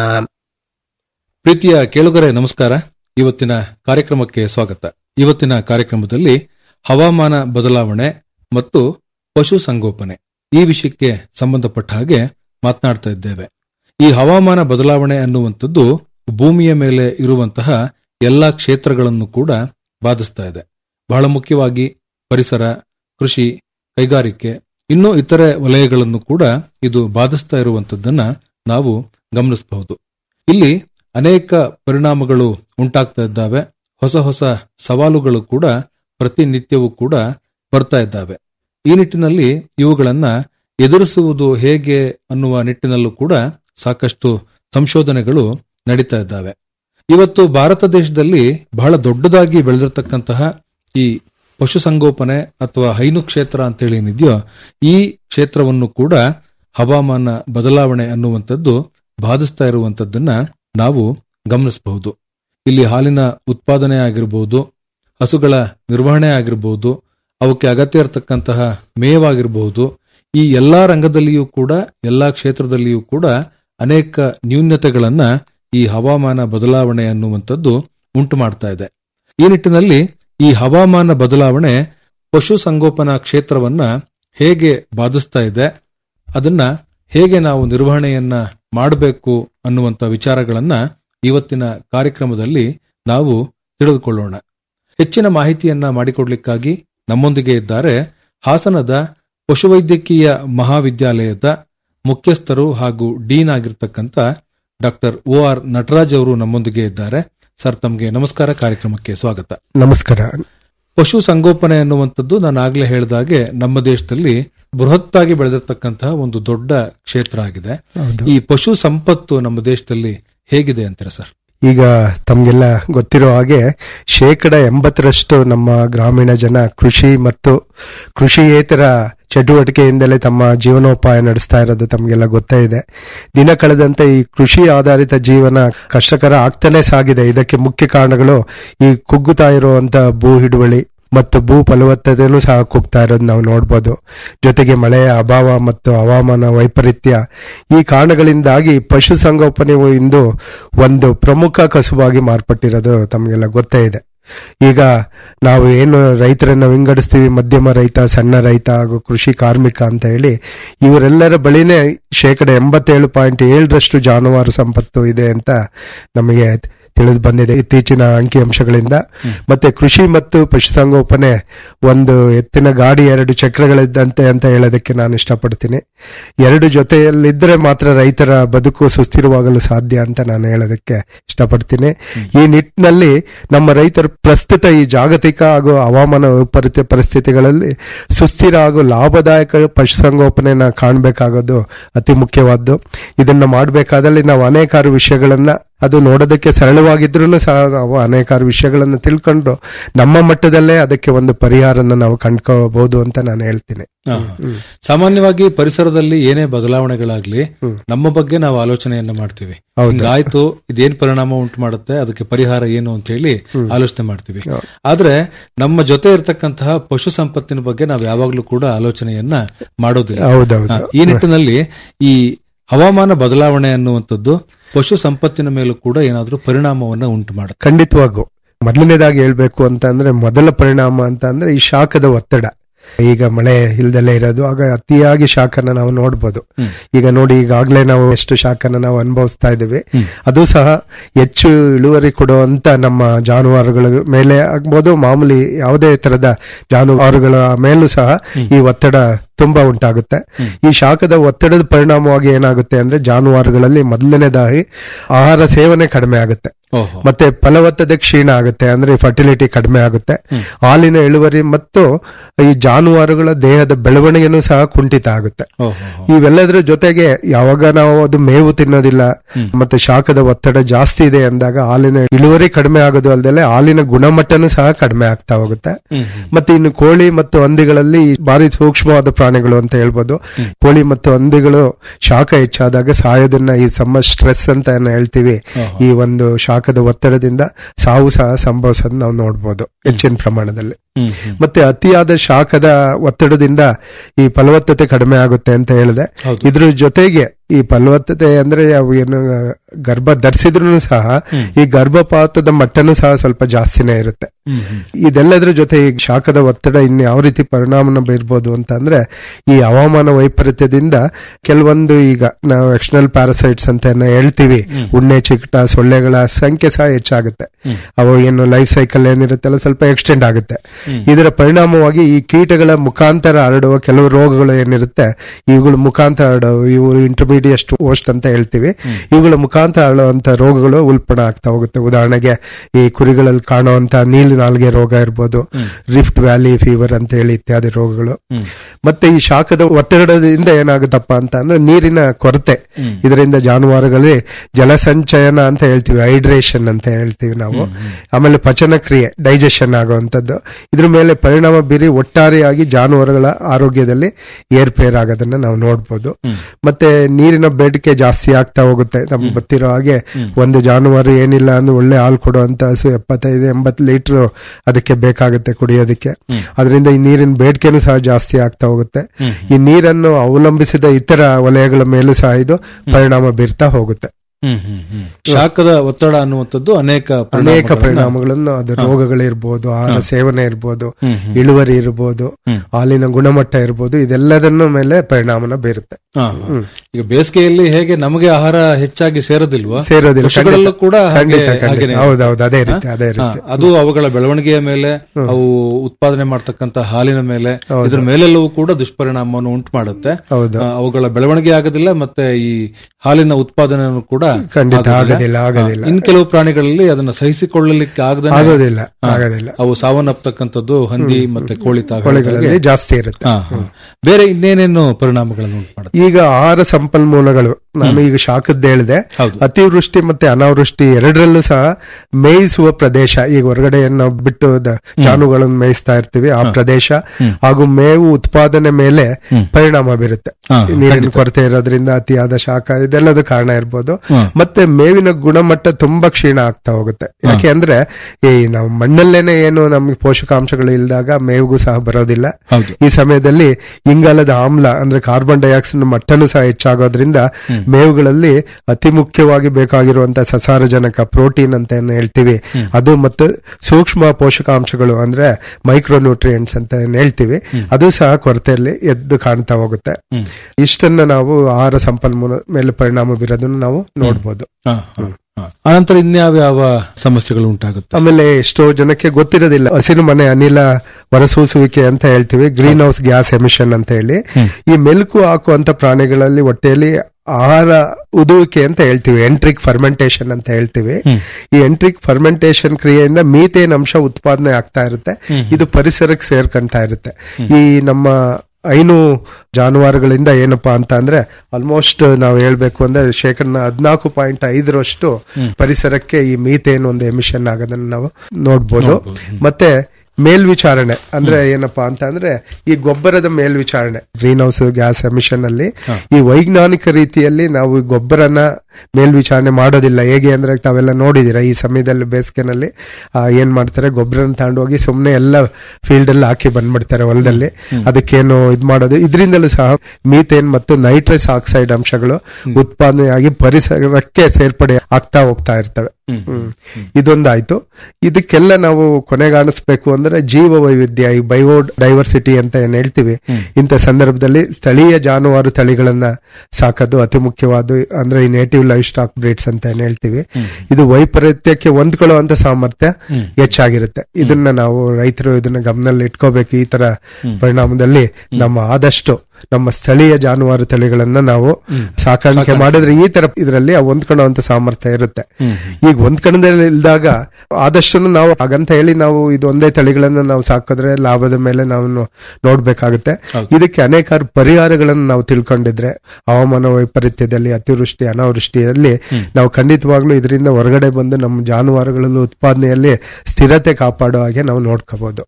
ಪ್ರೀತಿಯ ಕೇಳುಗರೆ ನಮಸ್ಕಾರ ಇವತ್ತಿನ ಕಾರ್ಯಕ್ರಮಕ್ಕೆ ಸ್ವಾಗತ ಇವತ್ತಿನ ಕಾರ್ಯಕ್ರಮದಲ್ಲಿ ಹವಾಮಾನ ಬದಲಾವಣೆ ಮತ್ತು ಪಶು ಸಂಗೋಪನೆ ಈ ವಿಷಯಕ್ಕೆ ಸಂಬಂಧಪಟ್ಟ ಹಾಗೆ ಮಾತನಾಡ್ತಾ ಇದ್ದೇವೆ ಈ ಹವಾಮಾನ ಬದಲಾವಣೆ ಅನ್ನುವಂಥದ್ದು ಭೂಮಿಯ ಮೇಲೆ ಇರುವಂತಹ ಎಲ್ಲಾ ಕ್ಷೇತ್ರಗಳನ್ನು ಕೂಡ ಬಾಧಿಸ್ತಾ ಇದೆ ಬಹಳ ಮುಖ್ಯವಾಗಿ ಪರಿಸರ ಕೃಷಿ ಕೈಗಾರಿಕೆ ಇನ್ನೂ ಇತರೆ ವಲಯಗಳನ್ನು ಕೂಡ ಇದು ಬಾಧಿಸ್ತಾ ಇರುವಂತದ್ದನ್ನ ನಾವು ಗಮನಿಸಬಹುದು ಇಲ್ಲಿ ಅನೇಕ ಪರಿಣಾಮಗಳು ಉಂಟಾಗ್ತಾ ಇದ್ದಾವೆ ಹೊಸ ಹೊಸ ಸವಾಲುಗಳು ಕೂಡ ಪ್ರತಿನಿತ್ಯವೂ ಕೂಡ ಬರ್ತಾ ಇದ್ದಾವೆ ಈ ನಿಟ್ಟಿನಲ್ಲಿ ಇವುಗಳನ್ನ ಎದುರಿಸುವುದು ಹೇಗೆ ಅನ್ನುವ ನಿಟ್ಟಿನಲ್ಲೂ ಕೂಡ ಸಾಕಷ್ಟು ಸಂಶೋಧನೆಗಳು ನಡೀತಾ ಇದ್ದಾವೆ ಇವತ್ತು ಭಾರತ ದೇಶದಲ್ಲಿ ಬಹಳ ದೊಡ್ಡದಾಗಿ ಬೆಳೆದಿರ್ತಕ್ಕಂತಹ ಈ ಪಶುಸಂಗೋಪನೆ ಅಥವಾ ಹೈನು ಕ್ಷೇತ್ರ ಅಂತೇಳಿ ಏನಿದೆಯೋ ಈ ಕ್ಷೇತ್ರವನ್ನು ಕೂಡ ಹವಾಮಾನ ಬದಲಾವಣೆ ಅನ್ನುವಂಥದ್ದು ಬಾಧಿಸ್ತಾ ಇರುವಂತದ್ದನ್ನ ನಾವು ಗಮನಿಸಬಹುದು ಇಲ್ಲಿ ಹಾಲಿನ ಉತ್ಪಾದನೆ ಆಗಿರಬಹುದು ಹಸುಗಳ ನಿರ್ವಹಣೆ ಆಗಿರಬಹುದು ಅವಕ್ಕೆ ಅಗತ್ಯ ಇರತಕ್ಕಂತಹ ಮೇವಾಗಿರಬಹುದು ಈ ಎಲ್ಲಾ ರಂಗದಲ್ಲಿಯೂ ಕೂಡ ಎಲ್ಲಾ ಕ್ಷೇತ್ರದಲ್ಲಿಯೂ ಕೂಡ ಅನೇಕ ನ್ಯೂನ್ಯತೆಗಳನ್ನ ಈ ಹವಾಮಾನ ಬದಲಾವಣೆ ಅನ್ನುವಂಥದ್ದು ಉಂಟು ಮಾಡ್ತಾ ಇದೆ ಈ ನಿಟ್ಟಿನಲ್ಲಿ ಈ ಹವಾಮಾನ ಬದಲಾವಣೆ ಪಶು ಸಂಗೋಪನಾ ಕ್ಷೇತ್ರವನ್ನ ಹೇಗೆ ಬಾಧಿಸ್ತಾ ಇದೆ ಅದನ್ನ ಹೇಗೆ ನಾವು ನಿರ್ವಹಣೆಯನ್ನ ಮಾಡಬೇಕು ಅನ್ನುವಂತ ವಿಚಾರಗಳನ್ನ ಇವತ್ತಿನ ಕಾರ್ಯಕ್ರಮದಲ್ಲಿ ನಾವು ತಿಳಿದುಕೊಳ್ಳೋಣ ಹೆಚ್ಚಿನ ಮಾಹಿತಿಯನ್ನ ಮಾಡಿಕೊಡ್ಲಿಕ್ಕಾಗಿ ನಮ್ಮೊಂದಿಗೆ ಇದ್ದಾರೆ ಹಾಸನದ ಪಶುವೈದ್ಯಕೀಯ ಮಹಾವಿದ್ಯಾಲಯದ ಮುಖ್ಯಸ್ಥರು ಹಾಗೂ ಡೀನ್ ಆಗಿರ್ತಕ್ಕಂಥ ಡಾಕ್ಟರ್ ಒ ಆರ್ ನಟರಾಜ್ ಅವರು ನಮ್ಮೊಂದಿಗೆ ಇದ್ದಾರೆ ಸರ್ ತಮಗೆ ನಮಸ್ಕಾರ ಕಾರ್ಯಕ್ರಮಕ್ಕೆ ಸ್ವಾಗತ ನಮಸ್ಕಾರ ಪಶು ಸಂಗೋಪನೆ ಅನ್ನುವಂಥದ್ದು ನಾನು ಆಗ್ಲೇ ಹೇಳಿದಾಗೆ ನಮ್ಮ ದೇಶದಲ್ಲಿ ಬೃಹತ್ತಾಗಿ ಬೆಳೆದಿರ್ತಕ್ಕಂತಹ ಒಂದು ದೊಡ್ಡ ಕ್ಷೇತ್ರ ಆಗಿದೆ ಈ ಪಶು ಸಂಪತ್ತು ನಮ್ಮ ದೇಶದಲ್ಲಿ ಹೇಗಿದೆ ಅಂತೀರಾ ಸರ್ ಈಗ ತಮ್ಗೆಲ್ಲ ಗೊತ್ತಿರೋ ಹಾಗೆ ಶೇಕಡ ಎಂಬತ್ತರಷ್ಟು ನಮ್ಮ ಗ್ರಾಮೀಣ ಜನ ಕೃಷಿ ಮತ್ತು ಕೃಷಿಯೇತರ ಚಟುವಟಿಕೆಯಿಂದಲೇ ತಮ್ಮ ಜೀವನೋಪಾಯ ನಡೆಸ್ತಾ ಇರೋದು ತಮಗೆಲ್ಲ ಗೊತ್ತೇ ಇದೆ ದಿನ ಕಳೆದಂತೆ ಈ ಕೃಷಿ ಆಧಾರಿತ ಜೀವನ ಕಷ್ಟಕರ ಆಗ್ತಾನೆ ಸಾಗಿದೆ ಇದಕ್ಕೆ ಮುಖ್ಯ ಕಾರಣಗಳು ಈ ಕುಗ್ಗುತ್ತಾ ಇರುವಂತ ಭೂ ಹಿಡುವಳಿ ಮತ್ತು ಭೂ ಫಲವತ್ತತೆನೂ ಸಹ ಕುಗ್ತಾ ಇರೋದು ನಾವು ನೋಡ್ಬೋದು ಜೊತೆಗೆ ಮಳೆಯ ಅಭಾವ ಮತ್ತು ಹವಾಮಾನ ವೈಪರೀತ್ಯ ಈ ಕಾರಣಗಳಿಂದಾಗಿ ಪಶುಸಂಗೋಪನೆಯು ಇಂದು ಒಂದು ಪ್ರಮುಖ ಕಸುಬಾಗಿ ಮಾರ್ಪಟ್ಟಿರೋದು ತಮಗೆಲ್ಲ ಗೊತ್ತೇ ಇದೆ ಈಗ ನಾವು ಏನು ರೈತರನ್ನ ವಿಂಗಡಿಸ್ತೀವಿ ಮಧ್ಯಮ ರೈತ ಸಣ್ಣ ರೈತ ಹಾಗೂ ಕೃಷಿ ಕಾರ್ಮಿಕ ಅಂತ ಹೇಳಿ ಇವರೆಲ್ಲರ ಬಳಿನೇ ಶೇಕಡ ಎಂಬತ್ತೇಳು ಪಾಯಿಂಟ್ ಏಳರಷ್ಟು ಜಾನುವಾರು ಸಂಪತ್ತು ಇದೆ ಅಂತ ನಮಗೆ ತಿಳಿದು ಬಂದಿದೆ ಇತ್ತೀಚಿನ ಅಂಕಿಅಂಶಗಳಿಂದ ಮತ್ತೆ ಕೃಷಿ ಮತ್ತು ಪಶುಸಂಗೋಪನೆ ಒಂದು ಎತ್ತಿನ ಗಾಡಿ ಎರಡು ಚಕ್ರಗಳಿದ್ದಂತೆ ಅಂತ ಹೇಳೋದಕ್ಕೆ ನಾನು ಇಷ್ಟಪಡ್ತೀನಿ ಎರಡು ಜೊತೆಯಲ್ಲಿದ್ದರೆ ಮಾತ್ರ ರೈತರ ಬದುಕು ಸುಸ್ಥಿರವಾಗಲು ಸಾಧ್ಯ ಅಂತ ನಾನು ಹೇಳೋದಕ್ಕೆ ಇಷ್ಟಪಡ್ತೀನಿ ಈ ನಿಟ್ಟಿನಲ್ಲಿ ನಮ್ಮ ರೈತರು ಪ್ರಸ್ತುತ ಈ ಜಾಗತಿಕ ಹಾಗೂ ಹವಾಮಾನ ವೈಪರೀತ್ಯ ಪರಿಸ್ಥಿತಿಗಳಲ್ಲಿ ಸುಸ್ಥಿರ ಹಾಗೂ ಲಾಭದಾಯಕ ಪಶುಸಂಗೋಪನೆಯನ್ನ ಕಾಣಬೇಕಾಗೋದು ಅತಿ ಮುಖ್ಯವಾದ್ದು ಇದನ್ನ ಮಾಡಬೇಕಾದಲ್ಲಿ ನಾವು ಅನೇಕಾರು ವಿಷಯಗಳನ್ನ ಅದು ನೋಡೋದಕ್ಕೆ ಸರಳವಾಗಿದ್ರೂ ಸಹ ನಾವು ಅನೇಕಾರು ವಿಷಯಗಳನ್ನು ತಿಳ್ಕೊಂಡು ನಮ್ಮ ಮಟ್ಟದಲ್ಲೇ ಅದಕ್ಕೆ ಒಂದು ಪರಿಹಾರನ ನಾವು ಕಂಡ್ಕೋಬಹುದು ಅಂತ ನಾನು ಹೇಳ್ತೀನಿ ಹಾ. ಸಾಮಾನ್ಯವಾಗಿ ಪರಿಸರದಲ್ಲಿ ಏನೇ ಬದಲಾವಣೆಗಳಾಗ್ಲಿ ನಮ್ಮ ಬಗ್ಗೆ ನಾವು ಆಲೋಚನೆಯನ್ನ ಮಾಡ್ತೀವಿ ಹೌದು. ಹಿಂಗಾಯ್ತು ಇದೇನ್ ಪರಿಣಾಮ ಉಂಟು ಮಾಡುತ್ತೆ ಅದಕ್ಕೆ ಪರಿಹಾರ ಏನು ಅಂತ ಹೇಳಿ ಆಲೋಚನೆ ಮಾಡ್ತೀವಿ ಆದ್ರೆ ನಮ್ಮ ಜೊತೆ ಇರತಕ್ಕಂತಹ ಪಶು ಸಂಪತ್ತಿನ ಬಗ್ಗೆ ನಾವು ಯಾವಾಗ್ಲೂ ಕೂಡ ಆಲೋಚನೆಯನ್ನ ಮಾಡೋದಿಲ್ಲ ಹೌದೌದು ಹಾ, ಈ ನಿಟ್ಟಿನಲ್ಲಿ ಈ ಹವಾಮಾನ ಬದಲಾವಣೆ ಅನ್ನುವಂಥದ್ದು ಪಶು ಸಂಪತ್ತಿನ ಮೇಲೂ ಕೂಡ ಏನಾದ್ರೂ ಪರಿಣಾಮವನ್ನ ಉಂಟು ಮಾಡುತ್ತೆ ಖಂಡಿತವಾಗೂ ಮೊದಲನೇದಾಗಿ ಹೇಳ್ಬೇಕು ಅಂತ ಅಂದ್ರೆ ಮೊದಲ ಪರಿಣಾಮ ಅಂತ ಅಂದ್ರೆ ಈ ಶಾಖದ ಒತ್ತಡ ಈಗ ಮಳೆ ಇಲ್ದಲೇ ಇರೋದು ಆಗ ಅತಿಯಾಗಿ ಶಾಖನ ನಾವು ನೋಡ್ಬೋದು ಈಗ ನೋಡಿ ಈಗಾಗ್ಲೇ ನಾವು ಎಷ್ಟು ಶಾಖನ ನಾವು ಅನುಭವಿಸ್ತಾ ಇದ್ದೀವಿ ಅದು ಸಹ ಹೆಚ್ಚು ಇಳುವರಿ ಕೊಡುವಂತ ನಮ್ಮ ಜಾನುವಾರುಗಳ ಮೇಲೆ ಆಗ್ಬೋದು ಮಾಮೂಲಿ ಯಾವುದೇ ತರದ ಜಾನುವಾರುಗಳ ಮೇಲೂ ಸಹ ಈ ಒತ್ತಡ ತುಂಬಾ ಉಂಟಾಗುತ್ತೆ ಈ ಶಾಖದ ಒತ್ತಡದ ಪರಿಣಾಮವಾಗಿ ಏನಾಗುತ್ತೆ ಅಂದ್ರೆ ಜಾನುವಾರುಗಳಲ್ಲಿ ಮೊದಲನೇದಾಗಿ ಆಹಾರ ಸೇವನೆ ಕಡಿಮೆ ಆಗುತ್ತೆ ಓಹೋ ಮತ್ತೆ ಫಲವತ್ತತೆ ಕ್ಷೀಣ ಆಗುತ್ತೆ ಅಂದ್ರೆ ಫರ್ಟಿಲಿಟಿ ಕಡಿಮೆ ಆಗುತ್ತೆ ಹಾಲಿನ ಇಳುವರಿ ಮತ್ತು ಈ ಜಾನುವಾರುಗಳ ದೇಹದ ಬೆಳವಣಿಗೆನೂ ಸಹ ಕುಂಠಿತ ಆಗುತ್ತೆ ಓಹೋ ಇವೆಲ್ಲದರ ಜೊತೆಗೆ ಯಾವಾಗ ನಾವು ಅದು ಮೇವು ತಿನ್ನೋದಿಲ್ಲ ಮತ್ತೆ ಶಾಖದ ಒತ್ತಡ ಜಾಸ್ತಿ ಇದೆ ಅಂದಾಗ ಹಾಲಿನ ಇಳುವರಿ ಕಡಿಮೆ ಆಗೋದು ಅಲ್ಲದೆ ಹಾಲಿನ ಗುಣಮಟ್ಟನೂ ಸಹ ಕಡಿಮೆ ಆಗ್ತಾ ಹೋಗುತ್ತೆ ಮತ್ತೆ ಇನ್ನು ಕೋಳಿ ಮತ್ತು ಹಂದಿಗಳಲ್ಲಿ ಭಾರಿ ಸೂಕ್ಷ್ಮವಾದ ಪ್ರಾಣಿಗಳು ಅಂತ ಹೇಳ್ಬೋದು ಕೋಳಿ ಮತ್ತು ಹಂದಿಗಳು ಶಾಖ ಹೆಚ್ಚಾದಾಗ ಸಾಯೋದನ್ನ ಈ ಸಮ ಸ್ಟ್ರೆಸ್ ಅಂತ ಏನ್ ಹೇಳ್ತೀವಿ ಈ ಒಂದು ಶಾಖದ ಒತ್ತಡದಿಂದ ಸಾವು ಸಹ ಸಂಭವಿಸೋದು ನಾವು ನೋಡ್ಬೋದು ಹೆಚ್ಚಿನ ಪ್ರಮಾಣದಲ್ಲಿ ಹ್ಮ್ ಹ್ಮ್ ಮತ್ತೆ ಅತಿಯಾದ ಶಾಖದ ಒತ್ತಡದಿಂದ ಈ ಫಲವತ್ತತೆ ಕಡಿಮೆ ಆಗುತ್ತೆ ಅಂತ ಹೇಳಿದೆ ಇದ್ರ ಜೊತೆಗೆ ಈ ಫಲವತ್ತತೆ ಅಂದ್ರೆ ಅವು ಏನು ಗರ್ಭ ಧರಿಸಿದ್ರು ಸಹ ಈ ಗರ್ಭಪಾತದ ಮಟ್ಟನೂ ಸಹ ಸ್ವಲ್ಪ ಜಾಸ್ತಿನೇ ಇರುತ್ತೆ ಹ್ಮ್ ಹ್ಮ್ ಇದೆಲ್ಲದ್ರ ಜೊತೆ ಈ ಶಾಖದ ಒತ್ತಡ ಇನ್ನು ಯಾವ ರೀತಿ ಪರಿಣಾಮನ ಬೀರ್ಬೋದು ಅಂತ ಅಂದ್ರೆ ಈ ಹವಾಮಾನ ವೈಪರೀತ್ಯದಿಂದ ಕೆಲವೊಂದು ಈಗ ನಾವು ಎಕ್ಸ್ಟರ್ನಲ್ ಪ್ಯಾರಸೈಟ್ಸ್ ಅಂತ ಏನೋ ಹೇಳ್ತೀವಿ ಉಣ್ಣೆ ಚಿಕಟ ಸೊಳ್ಳೆಗಳ ಸಂಖ್ಯೆ ಸಹ ಹೆಚ್ಚಾಗುತ್ತೆ ಅವು ಏನು ಲೈಫ್ ಸೈಕಲ್ ಏನಿರುತ್ತಲ್ಲ ಸ್ವಲ್ಪ ಎಕ್ಸ್ಟೆಂಡ್ ಆಗುತ್ತೆ ಇದರ ಪರಿಣಾಮವಾಗಿ ಈ ಕೀಟಗಳ ಮುಖಾಂತರ ಹರಡುವ ಕೆಲವು ರೋಗಗಳು ಏನಿರುತ್ತೆ ಇವುಗಳ ಮುಖಾಂತರ ಹರಡುವ ಇವು ಇಂಟರ್ಮೀಡಿಯಟ್ ಓಸ್ಟ್ ಅಂತ ಹೇಳ್ತೀವಿ ಇವುಗಳ ಮುಖಾಂತರ ಹರಡುವಂತ ರೋಗಗಳು ಉಲ್ಪಣ ಆಗ್ತಾ ಹೋಗುತ್ತೆ ಉದಾಹರಣೆಗೆ ಈ ಕುರಿಗಳಲ್ಲಿ ಕಾಣುವಂತ ನೀಲಿ ನಾಲ್ಗೆ ರೋಗ ಇರ್ಬೋದು ರಿಫ್ಟ್ ವ್ಯಾಲಿ ಫೀವರ್ ಅಂತ ಹೇಳಿ ಇತ್ಯಾದಿ ರೋಗಗಳು ಮತ್ತೆ ಈ ಶಾಖದ ಒತ್ತಡದಿಂದ ಏನಾಗುತ್ತಪ್ಪ ಅಂತ ಅಂದ್ರೆ ನೀರಿನ ಕೊರತೆ ಇದರಿಂದ ಜಾನುವಾರುಗಳಲ್ಲಿ ಜಲಸಂಚಯನ ಅಂತ ಹೇಳ್ತೀವಿ ಹೈಡ್ರೇಷನ್ ಅಂತ ಹೇಳ್ತೀವಿ ನಾವು ಆಮೇಲೆ ಪಚನ ಕ್ರಿಯೆ ಡೈಜೆಷನ್ ಆಗುವಂತದ್ದು ಇದ್ರ ಮೇಲೆ ಪರಿಣಾಮ ಬೀರಿ ಒಟ್ಟಾರೆಯಾಗಿ ಜಾನುವಾರುಗಳ ಆರೋಗ್ಯದಲ್ಲಿ ಏರ್ಪೇರ್ ಆಗೋದನ್ನ ನಾವು ನೋಡ್ಬೋದು ಮತ್ತೆ ನೀರಿನ ಬೇಡಿಕೆ ಜಾಸ್ತಿ ಆಗ್ತಾ ಹೋಗುತ್ತೆ ನಮ್ಗೆ ಗೊತ್ತಿರೋ ಹಾಗೆ ಒಂದು ಜಾನುವಾರು ಏನಿಲ್ಲ ಅಂದ್ರೆ ಒಳ್ಳೆ ಹಾಲು ಕೊಡುವಂತ ಹಸು ಎಪ್ಪತ್ತೈದು ಎಂಬತ್ತು ಲೀಟರ್ ಅದಕ್ಕೆ ಬೇಕಾಗುತ್ತೆ ಕುಡಿಯೋದಕ್ಕೆ ಅದರಿಂದ ಈ ನೀರಿನ ಬೇಡಿಕೆನೂ ಸಹ ಜಾಸ್ತಿ ಆಗ್ತಾ ಹೋಗುತ್ತೆ ಈ ನೀರನ್ನು ಅವಲಂಬಿಸಿದ ಇತರ ವಲಯಗಳ ಮೇಲೂ ಸಹ ಇದು ಪರಿಣಾಮ ಬೀರ್ತಾ ಹೋಗುತ್ತೆ ಹ್ಮ್ ಹ್ಮ್ ಹ್ಮ್ ಶಾಖದ ಒತ್ತಡ ಅನ್ನುವಂಥದ್ದು ಅನೇಕ ಅನೇಕ ಪರಿಣಾಮಗಳನ್ನ- ಪರಿಣಾಮಗಳನ್ನು ಅದು ರೋಗಗಳಿರ್ಬೋದು ಆಹಾರ ಸೇವನೆ ಇರ್ಬೋದು ಹ್ಮ್, ಹ್ಮ್. ಇಳುವರಿ ಇರ್ಬೋದು ಹ್ಮ್. ಹಾಲಿನ ಗುಣಮಟ್ಟ ಇರ್ಬೋದು ಇದೆಲ್ಲದನ್ನ ಮೇಲೆ ಪರಿಣಾಮನ ಬೀರುತ್ತೆ ಹಾ, ಹಾ. ಈಗ ಬೇಸಿಗೆಯಲ್ಲಿ ಹೇಗೆ ನಮಗೆ ಆಹಾರ ಹೆಚ್ಚಾಗಿ ಸೇರೋದಿಲ್ವಾ ಸೇರೋದಿಲ್ಲ ಪಶುಗಳಲ್ಲೂ ಖಂಡಿತ. ಕೂಡ ಹಾಗೆ- ಖಂಡಿತ, ಖಂಡಿತ. ಹಾಗೇನೆ ಹೌದೌದು, ಅದೇ ರೀತಿ, ಹಾ? ಅದೇ ಹಾ, ರೀತಿ. ಅದು ಅವುಗಳ ಬೆಳವಣಿಗೆಯ ಮೇಲೆ ಅವು ಉತ್ಪಾದನೆ ಮಾಡ್ತಕ್ಕಂತ ಹಾಲಿನ ಮೇಲೆ ಇದ್ರ ಮೇಲೆಲ್ಲವೂ ಕೂಡ ದುಷ್ಪರಿಣಾಮವನ್ನು ಉಂಟು ಮಾಡುತ್ತೆ ಹೌದು. ಆ, ಅವುಗಳ ಬೆಳವಣಿಗೆ ಆಗೋದಿಲ್ಲ ಮತ್ತೆ ಈ ಹಾಲಿನ ಉತ್ಪಾದನೆಯನ್ನು ಕೂಡ ಖಂಡಿತ ಆಗೋದಿಲ್ಲ, ಆಗೋದಿಲ್ಲ. ಇನ್ ಕೆಲವು ಪ್ರಾಣಿಗಳಲ್ಲಿ ಅದನ್ನ ಸಹಿಸಿಕೊಳ್ಳಲಿಕ್ಕೆ ಆಗದ ಆಗೋದಿಲ್ಲ ಆಗೋದಿಲ್ಲ ಅವು ಸಾವನ್ನಪ್ಪತಕ್ಕಂಥದ್ದು ಹಂದಿ ಮತ್ತೆ ಕೋಳಿ ತಾವು ಕೋಳಿಗಳಲ್ಲಿ ಹೇಳಿದಾಗೆ. ಜಾಸ್ತಿ ಇರುತ್ತೆ ಹಾ, ಹಾ. ಬೇರೆ ಇನ್ನೇನೇನು ಪರಿಣಾಮಗಳನ್ನು ಉಂಟು ಮಾಡುತ್ತೆ ಈಗ ಆಹಾರ ಸಂಪನ್ಮೂಲಗಳು ನಾನು ಈಗ ಶಾಖದ್ದು ಹೇಳಿದೆ ಹೌದು. ಅತಿವೃಷ್ಟಿ ಮತ್ತೆ ಅನಾವೃಷ್ಟಿ ಎರಡರಲ್ಲೂ ಸಹ ಮೇಯಿಸುವ ಪ್ರದೇಶ ಈಗ ಹೊರಗಡೆ ಏನ್ ನಾವು ಬಿಟ್ಟು ದ- ಜಾನುಗಳನ್ನು ಮೇಯಿಸ್ತಾ ಇರ್ತೀವಿ ಆ ಪ್ರದೇಶ ಹಾಗೂ ಮೇವು ಉತ್ಪಾದನೆ ಮೇಲೆ ಪರಿಣಾಮ ಬೀರುತ್ತೆ ಹಾ, ನೀರಿನ ಕೊರತೆ ಇರೋದ್ರಿಂದ ಅತಿಯಾದ ಶಾಖ ಇದೆಲ್ಲದು ಕಾರಣ ಇರ್ಬೋದು ಹಾ. ಮತ್ತೆ ಮೇವಿನ ಗುಣಮಟ್ಟ ತುಂಬಾ ಕ್ಷೀಣ ಆಗ್ತಾ ಹೋಗುತ್ತೆ ಯಾಕೆ ಅಂದ್ರೆ ಈ ನಾವು ಮಣ್ಣಲ್ಲೇನೆ ಏನು ನಮ್ಗೆ ಪೋಷಕಾಂಶಗಳು ಇಲ್ದಾಗ ಮೇವಿಗೂ ಸಹ ಬರೋದಿಲ್ಲ ಹೌದು. ಈ ಸಮಯದಲ್ಲಿ ಇಂಗಾಲದ ಆಮ್ಲ ಅಂದ್ರೆ ಕಾರ್ಬನ್ ಡೈಆಕ್ಸೈಡ್ ಮಟ್ಟನೂ ಸಹ ಹೆಚ್ಚಾಗೋದ್ರಿಂದ ಮೇವುಗಳಲ್ಲಿ ಅತಿ ಮುಖ್ಯವಾಗಿ ಬೇಕಾಗಿರುವಂತಹ ಸಸಾರಜನಕ ಪ್ರೋಟೀನ್ ಅಂತ ಏನ್ ಹೇಳ್ತೀವಿ ಅದು ಮತ್ತು ಸೂಕ್ಷ್ಮ ಪೋಷಕಾಂಶಗಳು ಅಂದ್ರೆ ಮೈಕ್ರೋ ನ್ಯೂಟ್ರಿಯೆಂಟ್ಸ್ ಅಂತ ಏನ್ ಹೇಳ್ತೀವಿ ಅದು ಸಹ ಕೊರತೆಯಲ್ಲಿ ಎದ್ದು ಕಾಣ್ತಾ ಹೋಗುತ್ತೆ ಇಷ್ಟನ್ನ ನಾವು ಆಹಾರ ಸಂಪನ್ಮೂಲ ಮೇಲೆ ಪರಿಣಾಮ ಬೀರೋದನ್ನ ನಾವು ನೋಡ್ಬೋದು ಹಾ, ಹಾ, ಹಾ. ಆನಂತರ ಇನ್ಯಾವ ಯಾವ ಸಮಸ್ಯೆಗಳು ಉಂಟಾಗುತ್ತೆ ಆಮೇಲೆ ಎಷ್ಟೋ ಜನಕ್ಕೆ ಗೊತ್ತಿರೋದಿಲ್ಲ ಹಸಿರು ಮನೆ ಅನಿಲ ಹೊರಸೂಸುವಿಕೆ ಅಂತ ಹೇಳ್ತೀವಿ ಗ್ರೀನ್ ಹೌಸ್ ಗ್ಯಾಸ್ ಎಮಿಷನ್ ಅಂತ ಹೇಳಿ ಈ ಮೆಲುಕು ಹಾಕುವಂತ ಪ್ರಾಣಿಗಳಲ್ಲಿ ಹೊಟ್ಟೆಯಲ್ಲಿ ಆಹಾರ ಉದುವಿಕೆ ಅಂತ ಹೇಳ್ತೀವಿ ಎಂಟ್ರಿಕ್ ಫರ್ಮೆಂಟೇಶನ್ ಅಂತ ಹೇಳ್ತೀವಿ ಈ ಎಂಟ್ರಿಕ್ ಫರ್ಮೆಂಟೇಶನ್ ಕ್ರಿಯೆಯಿಂದ ಮೀಥೇನ್ ಅಂಶ ಉತ್ಪಾದನೆ ಆಗ್ತಾ ಇರುತ್ತೆ ಇದು ಪರಿಸರಕ್ಕೆ ಸೇರ್ಕೊಂತಾ ಇರುತ್ತೆ ಈ ನಮ್ಮ ಐನು ಜಾನುವಾರುಗಳಿಂದ ಏನಪ್ಪಾ ಅಂತ ಅಂದ್ರೆ ಆಲ್ಮೋಸ್ಟ್ ನಾವು ಹೇಳ್ಬೇಕು ಅಂದ್ರೆ ಶೇಕಡ ಹದಿನಾಲ್ಕು ಪಾಯಿಂಟ್ ಐದರಷ್ಟು ಪರಿಸರಕ್ಕೆ ಈ ಮೀಥೇನ್ ಒಂದು ಎಮಿಷನ್ ಆಗೋದನ್ನ ನಾವು ನೋಡ್ಬೋದು ಮತ್ತೆ ಮೇಲ್ವಿಚಾರಣೆ ಅಂದ್ರೆ ಏನಪ್ಪಾ ಅಂತ ಅಂದ್ರೆ ಈ ಗೊಬ್ಬರದ ಮೇಲ್ವಿಚಾರಣೆ ಗ್ರೀನ್ ಹೌಸ್ ಗ್ಯಾಸ್ ಎಮಿಷನ್ ಅಲ್ಲಿ ಈ ವೈಜ್ಞಾನಿಕ ರೀತಿಯಲ್ಲಿ ನಾವು ಈ ಗೊಬ್ಬರನ ಮೇಲ್ವಿಚಾರಣೆ ಮಾಡೋದಿಲ್ಲ ಹೇಗೆ ಅಂದ್ರೆ ತಾವೆಲ್ಲ ನೋಡಿದೀರಾ ಈ ಸಮಯದಲ್ಲಿ ಬೇಸಿಗೆನಲ್ಲಿ ಆ, ಏನ್ ಮಾಡ್ತಾರೆ ಗೊಬ್ಬರನ ತಗೊಂಡೋಗಿ ಸುಮ್ನೆ ಎಲ್ಲ ಫೀಲ್ಡ್ ಅಲ್ಲಿ ಹಾಕಿ ಬಂದ್ಬಿಡ್ತಾರೆ ಹೊಲದಲ್ಲಿ ಅದಕ್ಕೇನು ಇದ್ ಮಾಡೋದು ಇದರಿಂದಲೂ ಸಹ ಮೀಥೇನ್ ಮತ್ತು ನೈಟ್ರಸ್ ಆಕ್ಸೈಡ್ ಅಂಶಗಳು ಉತ್ಪಾದನೆಯಾಗಿ ಪರಿಸರಕ್ಕೆ ಸೇರ್ಪಡೆ ಆಗ್ತಾ ಹೋಗ್ತಾ ಇರ್ತವೆ ಹ್ಮ್. ಇದೊಂದಾಯ್ತು ಇದಕ್ಕೆಲ್ಲ ನಾವು ಕೊನೆಗಾಣಿಸ್ಬೇಕು ಅಂದ್ರೆ ಜೀವ ವೈವಿಧ್ಯ ಈ ಬಯೋ ಡೈವರ್ಸಿಟಿ ಅಂತ ಏನ್ ಹೇಳ್ತೀವಿ ಇಂಥ ಸಂದರ್ಭದಲ್ಲಿ ಸ್ಥಳೀಯ ಜಾನುವಾರು ತಳಿಗಳನ್ನ ಸಾಕೋದು ಅತಿ ಮುಖ್ಯವಾದ ಅಂದ್ರೆ ಈ ನೇಟಿವ್ ಲೈಫ್ ಸ್ಟಾಕ್ ಬ್ರೀಡ್ಸ್ ಅಂತ ಏನ್ ಹೇಳ್ತೀವಿ ಇದು ವೈಪರೀತ್ಯಕ್ಕೆ ಹೊಂದ್ಕೊಳ್ಳುವಂತ ಸಾಮರ್ಥ್ಯ ಹೆಚ್ಚಾಗಿರುತ್ತೆ ಇದನ್ನ ನಾವು ರೈತರು ಇದನ್ನ ಗಮನದಲ್ಲಿ ಇಟ್ಕೋಬೇಕು ಈ ತರ ಪರಿಣಾಮದಲ್ಲಿ ನಮ್ಮ ಆದಷ್ಟು ನಮ್ಮ ಸ್ಥಳೀಯ ಜಾನುವಾರು ತಳಿಗಳನ್ನ ನಾವು ಸಾಕಾಣಿಕೆ ಮಾಡಿದ್ರೆ ಈ ತರ ಇದರಲ್ಲಿ ಹೊಂದ್ಕೊಳ್ಳುವಂತ ಸಾಮರ್ಥ್ಯ ಇರುತ್ತೆ ಈಗ ಹೊಂದ್ಕೊಂಡದಲ್ಲಿ ಇಲ್ದಾಗ ಆದಷ್ಟು ನಾವು ಹಾಗಂತ ಹೇಳಿ ನಾವು ಇದು ಒಂದೇ ತಳಿಗಳನ್ನ ನಾವು ಸಾಕಿದ್ರೆ ಲಾಭದ ಮೇಲೆ ನಾವು ನೋ- ನೋಡ್ಬೇಕಾಗುತ್ತೆ ಇದಕ್ಕೆ ಅನೇಕಾರು ಪರಿಹಾರಗಳನ್ನು ನಾವು ತಿಳ್ಕೊಂಡಿದ್ರೆ ಹವಾಮಾನ ವೈಪರೀತ್ಯದಲ್ಲಿ ಅತಿವೃಷ್ಟಿ ಅನಾವೃಷ್ಟಿಯಲ್ಲಿ ನಾವು ಖಂಡಿತವಾಗ್ಲೂ ಇದರಿಂದ ಹೊರಗಡೆ ಬಂದು ನಮ್ಮ ಜಾನುವಾರುಗಳಲ್ಲಿ ಉತ್ಪಾದನೆಯಲ್ಲಿ ಸ್ಥಿರತೆ ಕಾಪಾಡೋ ಹಾಗೆ ನಾವು ನೋಡ್ಕೋಬಹುದು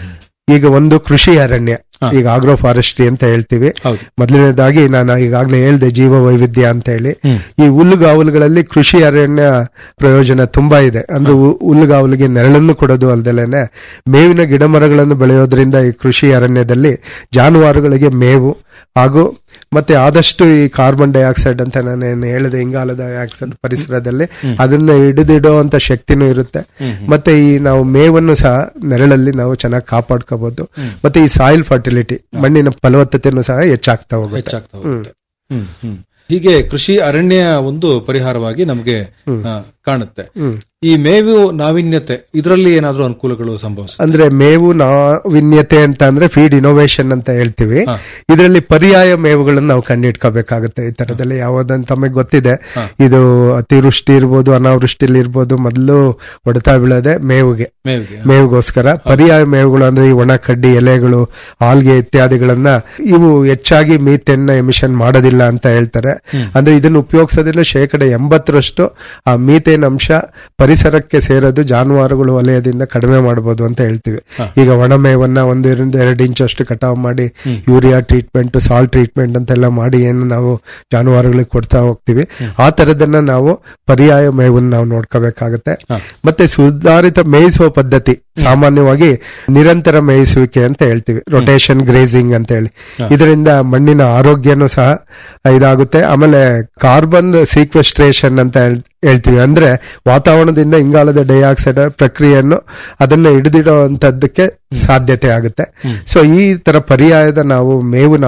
ಈಗ ಒಂದು ಕೃಷಿ ಅರಣ್ಯ ಈಗ ಆಗ್ರೋ ಫಾರೆಸ್ಟ್ರಿ ಅಂತ ಹೇಳ್ತೀವಿ ಹೌದು. ಮೊದಲನೇದಾಗಿ ನಾನು ಈಗಾಗಲೇ ಹೇಳ್ದೆ ಜೀವ ವೈವಿಧ್ಯ ಅಂತ ಹೇಳಿ ಈ ಹುಲ್ಲುಗಾವಲುಗಳಲ್ಲಿ ಕೃಷಿ ಅರಣ್ಯ ಪ್ರಯೋಜನ ತುಂಬಾ ಇದೆ ಅಂದ್ರೆ ಹು- ಹುಲ್ಲುಗಾವಲಿಗೆ ನೆರಳನ್ನು ಕೊಡೋದು ಅಲ್ದಲೇನೆ ಮೇವಿನ ಗಿಡ ಮರಗಳನ್ನು ಬೆಳೆಯೋದ್ರಿಂದ ಈ ಕೃಷಿ ಅರಣ್ಯದಲ್ಲಿ ಜಾನುವಾರುಗಳಿಗೆ ಮೇವು ಹಾಗೂ ಮತ್ತೆ ಆದಷ್ಟು ಈ ಕಾರ್ಬನ್ ಡೈಆಕ್ಸೈಡ್ ಅಂತ ನಾನು ಏನು ಹೇಳಿದೆ ಇಂಗಾಲದ ಡೈಆಕ್ಸೈಡ್ ಪರಿಸರದಲ್ಲಿ ಅದನ್ನ ಹಿಡಿದಿಡುವಂತ ಶಕ್ತಿನೂ ಇರುತ್ತೆ ಮತ್ತೆ ಈ ನಾವು ಮೇವನ್ನು ಸಹ ನೆರಳಲ್ಲಿ ನಾವು ಚೆನ್ನಾಗಿ ಕಾಪಾಡ್ಕೋಬಹುದು ಮತ್ತೆ ಈ ಸಾಯಿಲ್ ಫರ್ಟಿಲಿಟಿ ಮಣ್ಣಿನ ಫಲವತ್ತತೆನೂ ಸಹ ಹೆಚ್ಚಾಗ್ತಾ ಹೋಗುತ್ತೆ ಹೆಚ್ಚಾಗ್ತಾ ಹೋಗುತ್ತೆ ಹ್ಮ್, ಹ್ಮ್. ಹೀಗೆ ಕೃಷಿ ಅರಣ್ಯ ಒಂದು ಪರಿಹಾರವಾಗಿ ನಮಗೆ ಆ, ಕಾಣುತ್ತೆ ಈ ಮೇವು ನಾವೀನ್ಯತೆ ಇದರಲ್ಲಿ ಏನಾದ್ರೂ ಅನುಕೂಲಗಳು ಸಂಭವಿಸ ಅಂದ್ರೆ ಮೇವು ನಾವಿನ್ಯತೆ ಅಂತ ಅಂದ್ರೆ ಫೀಡ್ ಇನೋವೇಷನ್ ಅಂತ ಹೇಳ್ತೀವಿ ಇದರಲ್ಲಿ ಪರ್ಯಾಯ ಮೇವುಗಳನ್ನು ನಾವು ಕಂಡಿಡ್ಕೋಬೇಕಾಗುತ್ತೆ ಈ ತರದಲ್ಲಿ ಯಾವ್ದಂತ ತಮಗೆ ಗೊತ್ತಿದೆ ಇದು ಅತಿವೃಷ್ಟಿ ಇರ್ಬೋದು ಅನಾವೃಷ್ಟಿಲಿ ಇರ್ಬೋದು ಮೊದಲು ಹೊಡೆತ ಬೀಳೋದೆ ಮೇವಿಗೆ ಮೇವಿಗೆ ಮೇವಿಗೋಸ್ಕರ ಪರ್ಯಾಯ ಮೇವುಗಳು ಅಂದ್ರೆ ಈ ಒಣ ಕಡ್ಡಿ ಎಲೆಗಳು ಆಲ್ಗೆ ಇತ್ಯಾದಿಗಳನ್ನ ಇವು ಹೆಚ್ಚಾಗಿ ಮೀಥೇನ್ ಎಮಿಷನ್ ಮಾಡೋದಿಲ್ಲ ಅಂತ ಹೇಳ್ತಾರೆ ಅಂದ್ರೆ ಇದನ್ನು ಉಪಯೋಗಿಸೋದ್ರಿಂದ ಶೇಕಡ ಎಂಬತ್ತರಷ್ಟು ಆ ಮೀಥೇನ್ ಅಂಶ ಪರಿಸರಕ್ಕೆ ಸೇರೋದು ಜಾನುವಾರುಗಳು ವಲಯದಿಂದ ಕಡಿಮೆ ಮಾಡಬಹುದು ಅಂತ ಹೇಳ್ತೀವಿ ಈಗ ಒಣ ಮೇವನ್ನ ಒಂದರಿಂದ ಎರಡು ಇಂಚ್ ಅಷ್ಟು ಕಟಾವ್ ಮಾಡಿ ಯೂರಿಯಾ ಟ್ರೀಟ್ಮೆಂಟ್ ಸಾಲ್ಟ್ ಟ್ರೀಟ್ಮೆಂಟ್ ಅಂತೆಲ್ಲ ಮಾಡಿ ಏನು ನಾವು ಜಾನುವಾರುಗಳಿಗೆ ಕೊಡ್ತಾ ಹೋಗ್ತೀವಿ ಆ ತರದನ್ನ ನಾವು ಪರ್ಯಾಯ ಮೇವನ್ನ ನಾವು ನೋಡ್ಕೋಬೇಕಾಗತ್ತೆ ಮತ್ತೆ ಸುಧಾರಿತ ಮೇಯಿಸುವ ಪದ್ಧತಿ ಸಾಮಾನ್ಯವಾಗಿ ನಿರಂತರ ಮೇಯಿಸುವಿಕೆ ಅಂತ ಹೇಳ್ತೀವಿ ರೊಟೇಷನ್ ಗ್ರೇಸಿಂಗ್ ಅಂತ ಹೇಳಿ ಇದರಿಂದ ಮಣ್ಣಿನ ಆರೋಗ್ಯನೂ ಸಹ ಇದಾಗುತ್ತೆ ಆಮೇಲೆ ಕಾರ್ಬನ್ ಸೀಕ್ವೆಸ್ಟ್ರೇಷನ್ ಅಂತ ಹೇಳ್- ಹೇಳ್ತೀವಿ ಅಂದ್ರೆ ವಾತಾವರಣದಿಂದ ಇಂಗಾಲದ ಡೈಆಕ್ಸೈಡ್ ಪ್ರಕ್ರಿಯೆಯನ್ನು ಅದನ್ನ ಹಿಡಿದಿಡುವಂತದ್ದಕ್ಕೆ ಸಾಧ್ಯತೆ ಆಗುತ್ತೆ ಸೊ ಈ ತರ ಪರ್ಯಾಯದ ನಾವು ಮೇವು ನಾವು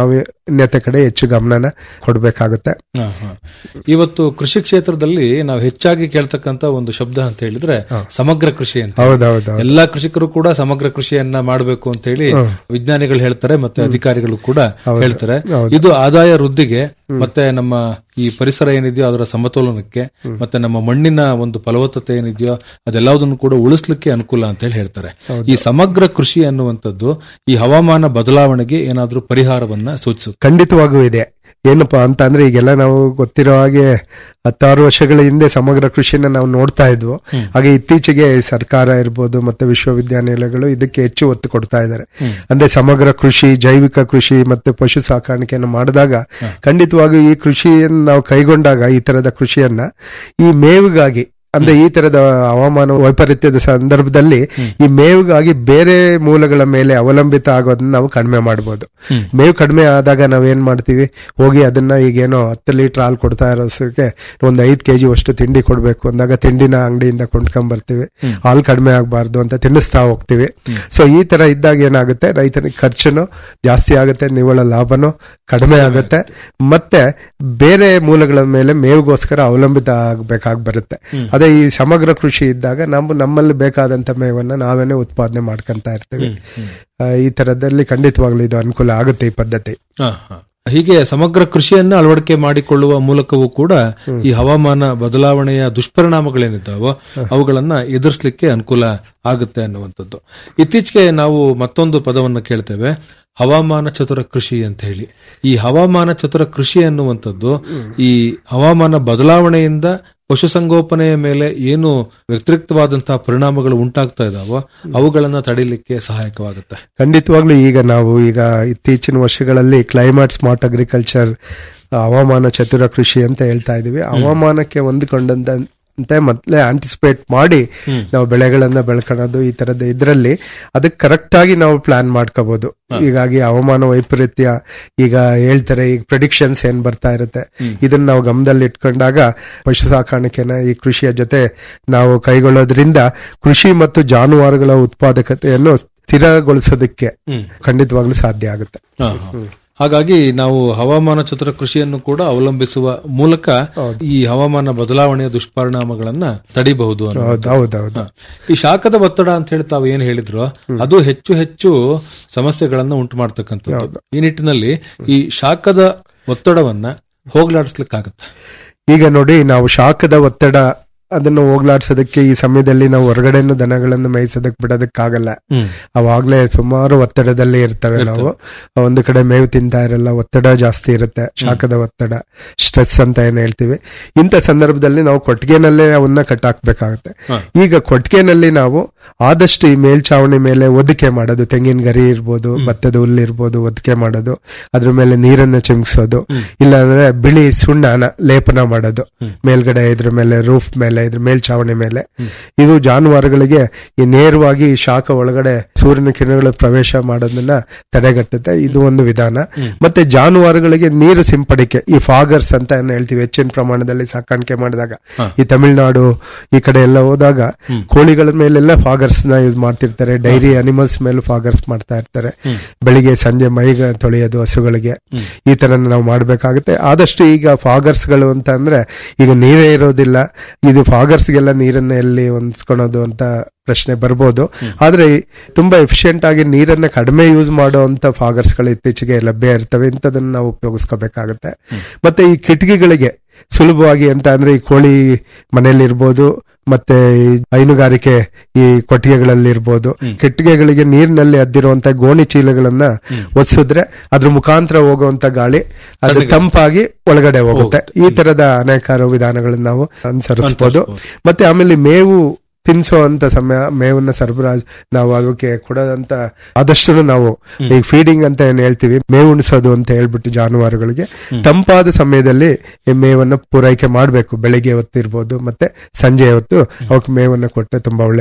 ನಾವೀನ್ಯತೆ ಕಡೆ ಹೆಚ್ಚು ಗಮನನ ಕೊಡಬೇಕಾಗುತ್ತೆ ಹಾ, ಹಾ. ಇವತ್ತು ಕೃಷಿ ಕ್ಷೇತ್ರದಲ್ಲಿ ನಾವು ಹೆಚ್ಚಾಗಿ ಕೇಳ್ತಕ್ಕಂತ ಒಂದು ಶಬ್ದ ಅಂತ ಹೇಳಿದ್ರೆ ಸಮಗ್ರ ಕೃಷಿ ಅಂತ ಹೌದೌದು ಎಲ್ಲಾ ಕೃಷಿಕರು ಕೂಡ ಸಮಗ್ರ ಕೃಷಿಯನ್ನ ಮಾಡಬೇಕು ಅಂತ ಹೇಳಿ ವಿಜ್ಞಾನಿಗಳು ಹೇಳ್ತಾರೆ ಮತ್ತೆ ಅಧಿಕಾರಿಗಳು ಕೂಡ ಹೇಳ್ತಾರೆ ಇದು ಆದಾಯ ವೃದ್ಧಿಗೆ ಮತ್ತೆ ನಮ್ಮ ಈ ಪರಿಸರ ಏನಿದೆಯೋ ಅದರ ಸಮತೋಲನಕ್ಕೆ ಮತ್ತೆ ನಮ್ಮ ಮಣ್ಣಿನ ಒಂದು ಫಲವತ್ತತೆ ಏನಿದೆಯೋ ಅದೆಲ್ಲದನ್ನು ಕೂಡ ಉಳಿಸ್ಲಿಕ್ಕೆ ಅನುಕೂಲ ಅಂತ ಹೇಳಿ ಹೇಳ್ತಾರೆ ಈ ಸಮಗ್ರ ಕೃಷಿ ಅನ್ನುವಂಥದ್ದು ಈ ಹವಾಮಾನ ಬದಲಾವಣೆಗೆ ಏನಾದ್ರೂ ಪರಿಹಾರವನ್ನ ಸೂಚಿಸುತ್ತೆ ಖಂಡಿತವಾಗೂ ಇದೆ ಏನಪ್ಪಾ ಅಂತ ಅಂದ್ರೆ ಈಗೆಲ್ಲ ನಾವು ಗೊತ್ತಿರೋ ಹಾಗೆ ಹತ್ತಾರು ವರ್ಷಗಳ ಹಿಂದೆ ಸಮಗ್ರ ಕೃಷಿನ ನಾವು ನೋಡ್ತಾ ಇದ್ವು ಹಾಗೆ ಇತ್ತೀಚೆಗೆ ಸರ್ಕಾರ ಇರ್ಬೋದು ಮತ್ತೆ ವಿಶ್ವವಿದ್ಯಾನಿಲಯಗಳು ಇದಕ್ಕೆ ಹೆಚ್ಚು ಒತ್ತು ಕೊಡ್ತಾ ಇದ್ದಾರೆ ಅಂದ್ರೆ ಸಮಗ್ರ ಕೃಷಿ ಜೈವಿಕ ಕೃಷಿ ಮತ್ತೆ ಪಶು ಸಾಕಾಣಿಕೆಯನ್ನು ಮಾಡಿದಾಗ ಖಂಡಿತವಾಗೂ ಈ ಕೃಷಿಯನ್ನು ನಾವು ಕೈಗೊಂಡಾಗ ಈ ತರದ ಕೃಷಿಯನ್ನ ಈ ಮೇವಿಗಾಗಿ ಅಂದ್ರೆ ಈ ತರದ ಹವಾಮಾನ ವೈಪರೀತ್ಯದ ಸಂದರ್ಭದಲ್ಲಿ ಈ ಮೇವಿಗಾಗಿ ಬೇರೆ ಮೂಲಗಳ ಮೇಲೆ ಅವಲಂಬಿತ ಆಗೋದನ್ನ ನಾವು ಕಡಿಮೆ ಮಾಡಬಹುದು ಮೇವು ಕಡಿಮೆ ಆದಾಗ ನಾವೇನ್ ಮಾಡ್ತೀವಿ ಹೋಗಿ ಅದನ್ನ ಈಗೇನೋ ಹತ್ತು ಲೀಟರ್ ಹಾಲು ಕೊಡ್ತಾ ಇರೋಸಕ್ಕೆ ಒಂದ್ ಐದ್ ಕೆಜಿ ಅಷ್ಟು ತಿಂಡಿ ಕೊಡ್ಬೇಕು ಅಂದಾಗ ತಿಂಡಿನ ಅಂಗಡಿಯಿಂದ ಕೊಂಡ್ಕೊಂಡ್ ಬರ್ತೀವಿ ಹಾಲು ಕಡಿಮೆ ಆಗಬಾರ್ದು ಅಂತ ತಿನ್ನಿಸ್ತಾ ಹೋಗ್ತೀವಿ ಸೊ ಈ ತರ ಇದ್ದಾಗ ಏನಾಗುತ್ತೆ ರೈತನಿಗೆ ಖರ್ಚುನು ಜಾಸ್ತಿ ಆಗುತ್ತೆ ನಿವ್ವಳ ಲಾಭನೂ ಕಡಿಮೆ ಆಗುತ್ತೆ ಮತ್ತೆ ಬೇರೆ ಮೂಲಗಳ ಮೇಲೆ ಮೇವಿಗೋಸ್ಕರ ಅವಲಂಬಿತ ಆಗ್ಬೇಕಾಗಿ ಬರುತ್ತೆ ಅದೇ ಈ ಸಮಗ್ರ ಕೃಷಿ ಇದ್ದಾಗ ನಾವು ನಮ್ಮಲ್ಲಿ ಬೇಕಾದಂತ ಮೇವನ್ನ ನಾವೇನೆ ಉತ್ಪಾದನೆ ಮಾಡ್ಕೊಂತ ಇರ್ತೀವಿ ಆ, ಈ ತರದಲ್ಲಿ ಖಂಡಿತವಾಗ್ಲೂ ಇದು ಅನುಕೂಲ ಆಗುತ್ತೆ ಈ ಪದ್ಧತಿ ಹಾ, ಹಾ. ಹೀಗೆ ಸಮಗ್ರ ಕೃಷಿಯನ್ನ ಅಳವಡಿಕೆ ಮಾಡಿಕೊಳ್ಳುವ ಮೂಲಕವೂ ಕೂಡ ಈ ಹವಾಮಾನ ಬದಲಾವಣೆಯ ದುಷ್ಪರಿಣಾಮಗಳೇನಿದ್ದಾವೋ ಅವುಗಳನ್ನ ಎದುರಿಸಲಿಕ್ಕೆ ಅನುಕೂಲ ಆಗುತ್ತೆ ಅನ್ನುವಂಥದ್ದು ಇತ್ತೀಚೆಗೆ ನಾವು ಮತ್ತೊಂದು ಪದವನ್ನು ಕೇಳ್ತೇವೆ ಹವಾಮಾನ ಚತುರ ಕೃಷಿ ಅಂತ ಹೇಳಿ ಈ ಹವಾಮಾನ ಚತುರ ಕೃಷಿ ಅನ್ನುವಂಥದ್ದು ಈ ಹವಾಮಾನ ಬದಲಾವಣೆಯಿಂದ ಪಶುಸಂಗೋಪನೆಯ ಮೇಲೆ ಏನು ವ್ಯತಿರಿಕ್ತವಾದಂತಹ ಪರಿಣಾಮಗಳು ಉಂಟಾಗ್ತಾ ಇದಾವೋ ಅವುಗಳನ್ನ ತಡಿಲಿಕ್ಕೆ ಸಹಾಯಕವಾಗುತ್ತೆ ಖಂಡಿತವಾಗ್ಲೂ ಈಗ ನಾವು ಈಗ ಇತ್ತೀಚಿನ ವರ್ಷಗಳಲ್ಲಿ ಕ್ಲೈಮೇಟ್ ಸ್ಮಾರ್ಟ್ ಅಗ್ರಿಕಲ್ಚರ್ ಹವಾಮಾನ ಚತುರ ಕೃಷಿ ಅಂತ ಹೇಳ್ತಾ ಇದೀವಿ ಹವಾಮಾನಕ್ಕೆ ಹೊಂದಿಕೊಂಡಂತ ಅಂತೆ ಮೊದಲೇ ಆಂಟಿಸಿಪೇಟ್ ಮಾಡಿ ನಾವು ಬೆಳೆಗಳನ್ನ ಬೆಳ್ಕೊಳ್ಳೋದು ಈ ತರದ ಇದ್ರಲ್ಲಿ ಅದಕ್ಕೆ ಕರೆಕ್ಟ್ ಆಗಿ ನಾವು ಪ್ಲಾನ್ ಮಾಡ್ಕೋಬಹುದು ಹೀಗಾಗಿ ಹವಾಮಾನ ವೈಪರೀತ್ಯ ಈಗ ಹೇಳ್ತಾರೆ ಈಗ ಪ್ರಿಡಿಕ್ಷನ್ಸ್ ಏನ್ ಬರ್ತಾ ಇರುತ್ತೆ ಇದನ್ನ ನಾವು ಗಮನದಲ್ಲಿ ಇಟ್ಕೊಂಡಾಗ ಪಶು ಸಾಕಾಣಿಕೆನ ಈ ಕೃಷಿಯ ಜೊತೆ ನಾವು ಕೈಗೊಳ್ಳೋದ್ರಿಂದ ಕೃಷಿ ಮತ್ತು ಜಾನುವಾರುಗಳ ಉತ್ಪಾದಕತೆಯನ್ನು ಸ್ಥಿರಗೊಳಿಸೋದಕ್ಕೆ ಖಂಡಿತವಾಗ್ಲೂ ಸಾಧ್ಯ ಆಗುತ್ತೆ ಹಾ, ಹಾ. ಹಾಗಾಗಿ ನಾವು ಹವಾಮಾನ ಚತುರ ಕೃಷಿಯನ್ನು ಕೂಡ ಅವಲಂಬಿಸುವ ಮೂಲಕ ಈ ಹವಾಮಾನ ಬದಲಾವಣೆಯ ದುಷ್ಪರಿಣಾಮಗಳನ್ನ ತಡಿಬಹುದು ಅನ್ನೋದು. ಹೌದು ಹೌದೌದು ಹಾ. ಈ ಶಾಖದ ಒತ್ತಡ ಅಂತ ಹೇಳಿ ತಾವು ಏನ್ ಹೇಳಿದ್ರು ಅದು ಹೆಚ್ಚು ಹೆಚ್ಚು ಸಮಸ್ಯೆಗಳನ್ನ ಉಂಟು ಮಾಡ್ತಕ್ಕಂಥದ್ದು ಈ ನಿಟ್ಟಿನಲ್ಲಿ ಈ ಶಾಖದ ಒತ್ತಡವನ್ನ ಹೋಗ್ಲಾಡಿಸ್ಲಿಕ್ಕಾಗತ್ತೆ ಈಗ ನೋಡಿ ನಾವು ಶಾಖದ ಒತ್ತಡ ಅದನ್ನು ಹೋಗ್ಲಾಡ್ಸೋದಕ್ಕೆ ಈ ಸಮಯದಲ್ಲಿ ನಾವು ಹೊರಗಡೆನು ದನಗಳನ್ನು ಮೇಯಿಸೋದಕ್ಕೆ ಬಿಡೋದಕ್ಕಾಗಲ್ಲ ಅವಾಗ್ಲೇ ಸುಮಾರು ಒತ್ತಡದಲ್ಲಿ ಇರ್ತವೆ ನಾವು ಒಂದು ಕಡೆ ಮೇವು ತಿಂತಾ ಇರಲ್ಲ ಒತ್ತಡ ಜಾಸ್ತಿ ಇರುತ್ತೆ ಶಾಖದ ಒತ್ತಡ ಸ್ಟ್ರೆಸ್ ಅಂತ ಏನ್ ಹೇಳ್ತೀವಿ ಇಂಥ ಸಂದರ್ಭದಲ್ಲಿ ನಾವು ಕೊಟ್ಟಿಗೆನಲ್ಲೇ ಅವನ್ನ ಕಟ್ಟಾಕ್ಬೇಕಾಗುತ್ತೆ ಈಗ ಕೊಟ್ಟಿಗೆನಲ್ಲಿ ನಾವು ಆದಷ್ಟು ಈ ಮೇಲ್ಚಾವಣಿ ಮೇಲೆ ಒದಿಕೆ ಮಾಡೋದು ತೆಂಗಿನ ಗರಿ ಇರ್ಬೋದು ಭತ್ತದ ಹುಲ್ಲು ಇರ್ಬೋದು ಒದಿಕೆ ಮಾಡೋದು ಅದ್ರ ಮೇಲೆ ನೀರನ್ನ ಚಿಮ್ಕಿಸೋದು ಇಲ್ಲಾಂದ್ರೆ ಬಿಳಿ ಸುಣ್ಣನ ಲೇಪನ ಮಾಡೋದು ಮೇಲ್ಗಡೆ ಇದ್ರ ಮೇಲೆ ರೂಫ್ ಮೇಲೆ ಇದ್ರ ಮೇಲ್ಚಾವಣಿ ಮೇಲೆ ಇದು ಜಾನುವಾರುಗಳಿಗೆ ಈ ನೇರವಾಗಿ ಈ ಶಾಖ ಒಳಗಡೆ ಸೂರ್ಯನ ಕಿರಣಗಳು ಪ್ರವೇಶ ಮಾಡೋದನ್ನ ತಡೆಗಟ್ಟುತ್ತೆ ಇದು ಒಂದು ವಿಧಾನ ಮತ್ತೆ ಜಾನುವಾರುಗಳಿಗೆ ನೀರು ಸಿಂಪಡಿಕೆ ಈ ಫಾಗರ್ಸ್ ಅಂತ ಏನ್ ಹೇಳ್ತೀವಿ ಹೆಚ್ಚಿನ ಪ್ರಮಾಣದಲ್ಲಿ ಸಾಕಾಣಿಕೆ ಮಾಡಿದಾಗ ಈ ತಮಿಳುನಾಡು ಈ ಕಡೆ ಎಲ್ಲ ಹೋದಾಗ ಕೋಳಿಗಳ ಮೇಲೆಲ್ಲ ಫಾಗರ್ಸ್ ನ ಯೂಸ್ ಮಾಡ್ತಿರ್ತಾರೆ ಡೈರಿ ಅನಿಮಲ್ಸ್ ಮೇಲೂ ಫಾಗರ್ಸ್ ಮಾಡ್ತಾ ಇರ್ತಾರೆ ಬೆಳಿಗ್ಗೆ ಸಂಜೆ ಮೈಗ ತೊಳೆಯೋದು ಹಸುಗಳಿಗೆ ಈ ತರ ನಾವು ಮಾಡ್ಬೇಕಾಗುತ್ತೆ ಆದಷ್ಟು ಈಗ ಫಾಗರ್ಸ್ ಗಳು ಅಂತ ಅಂದ್ರೆ ಈಗ ನೀರೇ ಇರೋದಿಲ್ಲ ಇದು ಫಾಗರ್ಸ್ ಗೆಲ್ಲ ನೀರನ್ನ ಎಲ್ಲಿ ಹೊಂದ್ಸ್ಕೊಳೋದು ಅಂತ ಪ್ರಶ್ನೆ ಬರ್ಬೋದು ಆದ್ರೆ ತುಂಬಾ ಎಫಿಷಿಯಂಟ್ ಆಗಿ ನೀರನ್ನ ಕಡಿಮೆ ಯೂಸ್ ಮಾಡುವಂತ ಫಾಗರ್ಸ್ ಗಳು ಇತ್ತೀಚೆಗೆ ಲಭ್ಯ ಇರ್ತವೆ ಇಂಥದನ್ನ ನಾವು ಉಪಯೋಗಿಸ್ಕೋಬೇಕಾಗುತ್ತೆ ಮತ್ತೆ ಈ ಕಿಟಕಿಗಳಿಗೆ ಸುಲಭವಾಗಿ ಅಂತ ಅಂದ್ರೆ ಈ ಕೋಳಿ ಮನೆಯಲ್ಲಿ ಇರ್ಬೋದು ಮತ್ತೆ ಈ ಹೈನುಗಾರಿಕೆ ಈ ಕೊಟ್ಟಿಗೆಗಳಲ್ಲಿ ಇರ್ಬೋದು ಕಿಟ್ಟಿಗೆಗಳಿಗೆ ನೀರಿನಲ್ಲಿ ಅದ್ದಿರುವಂತ ಗೋಣಿ ಚೀಲಗಳನ್ನ ಒಸಿದ್ರೆ ಅದ್ರ ಮುಖಾಂತರ ಹೋಗುವಂತ ಗಾಳಿ ಅದು ತಂಪಾಗಿ ಒಳಗಡೆ ಹೋಗುತ್ತೆ ಈ ತರದ ಅನೇಕಾರು ವಿಧಾನಗಳನ್ನ ನಾವು ಅನುಸರಿಸಬಹುದು ಮತ್ತೆ ಆಮೇಲೆ ಮೇವು ತಿನ್ಸೋ ಅಂತ ಸಮಯ ಮೇವನ್ನ ಸರಬರಾಜು ನಾವು ಅದಕ್ಕೆ ಕೊಡೋದಂತ ಆದಷ್ಟು ನಾವು ಈಗ ಫೀಡಿಂಗ್ ಅಂತ ಏನ್ ಹೇಳ್ತೀವಿ ಮೇವು ಉಣಿಸೋದು ಅಂತ ಹೇಳ್ಬಿಟ್ಟು ಜಾನುವಾರುಗಳಿಗೆ ತಂಪಾದ ಸಮಯದಲ್ಲಿ ಈ ಮೇವನ್ನ ಪೂರೈಕೆ ಮಾಡಬೇಕು ಬೆಳಿಗ್ಗೆ ಹೊತ್ತು ಇರ್ಬೋದು ಮತ್ತೆ ಸಂಜೆ ಹೊತ್ತು ಅವಕ್ಕೆ ಮೇವನ್ನ ಕೊಟ್ಟರೆ ತುಂಬಾ ಒಳ್ಳೆಯದು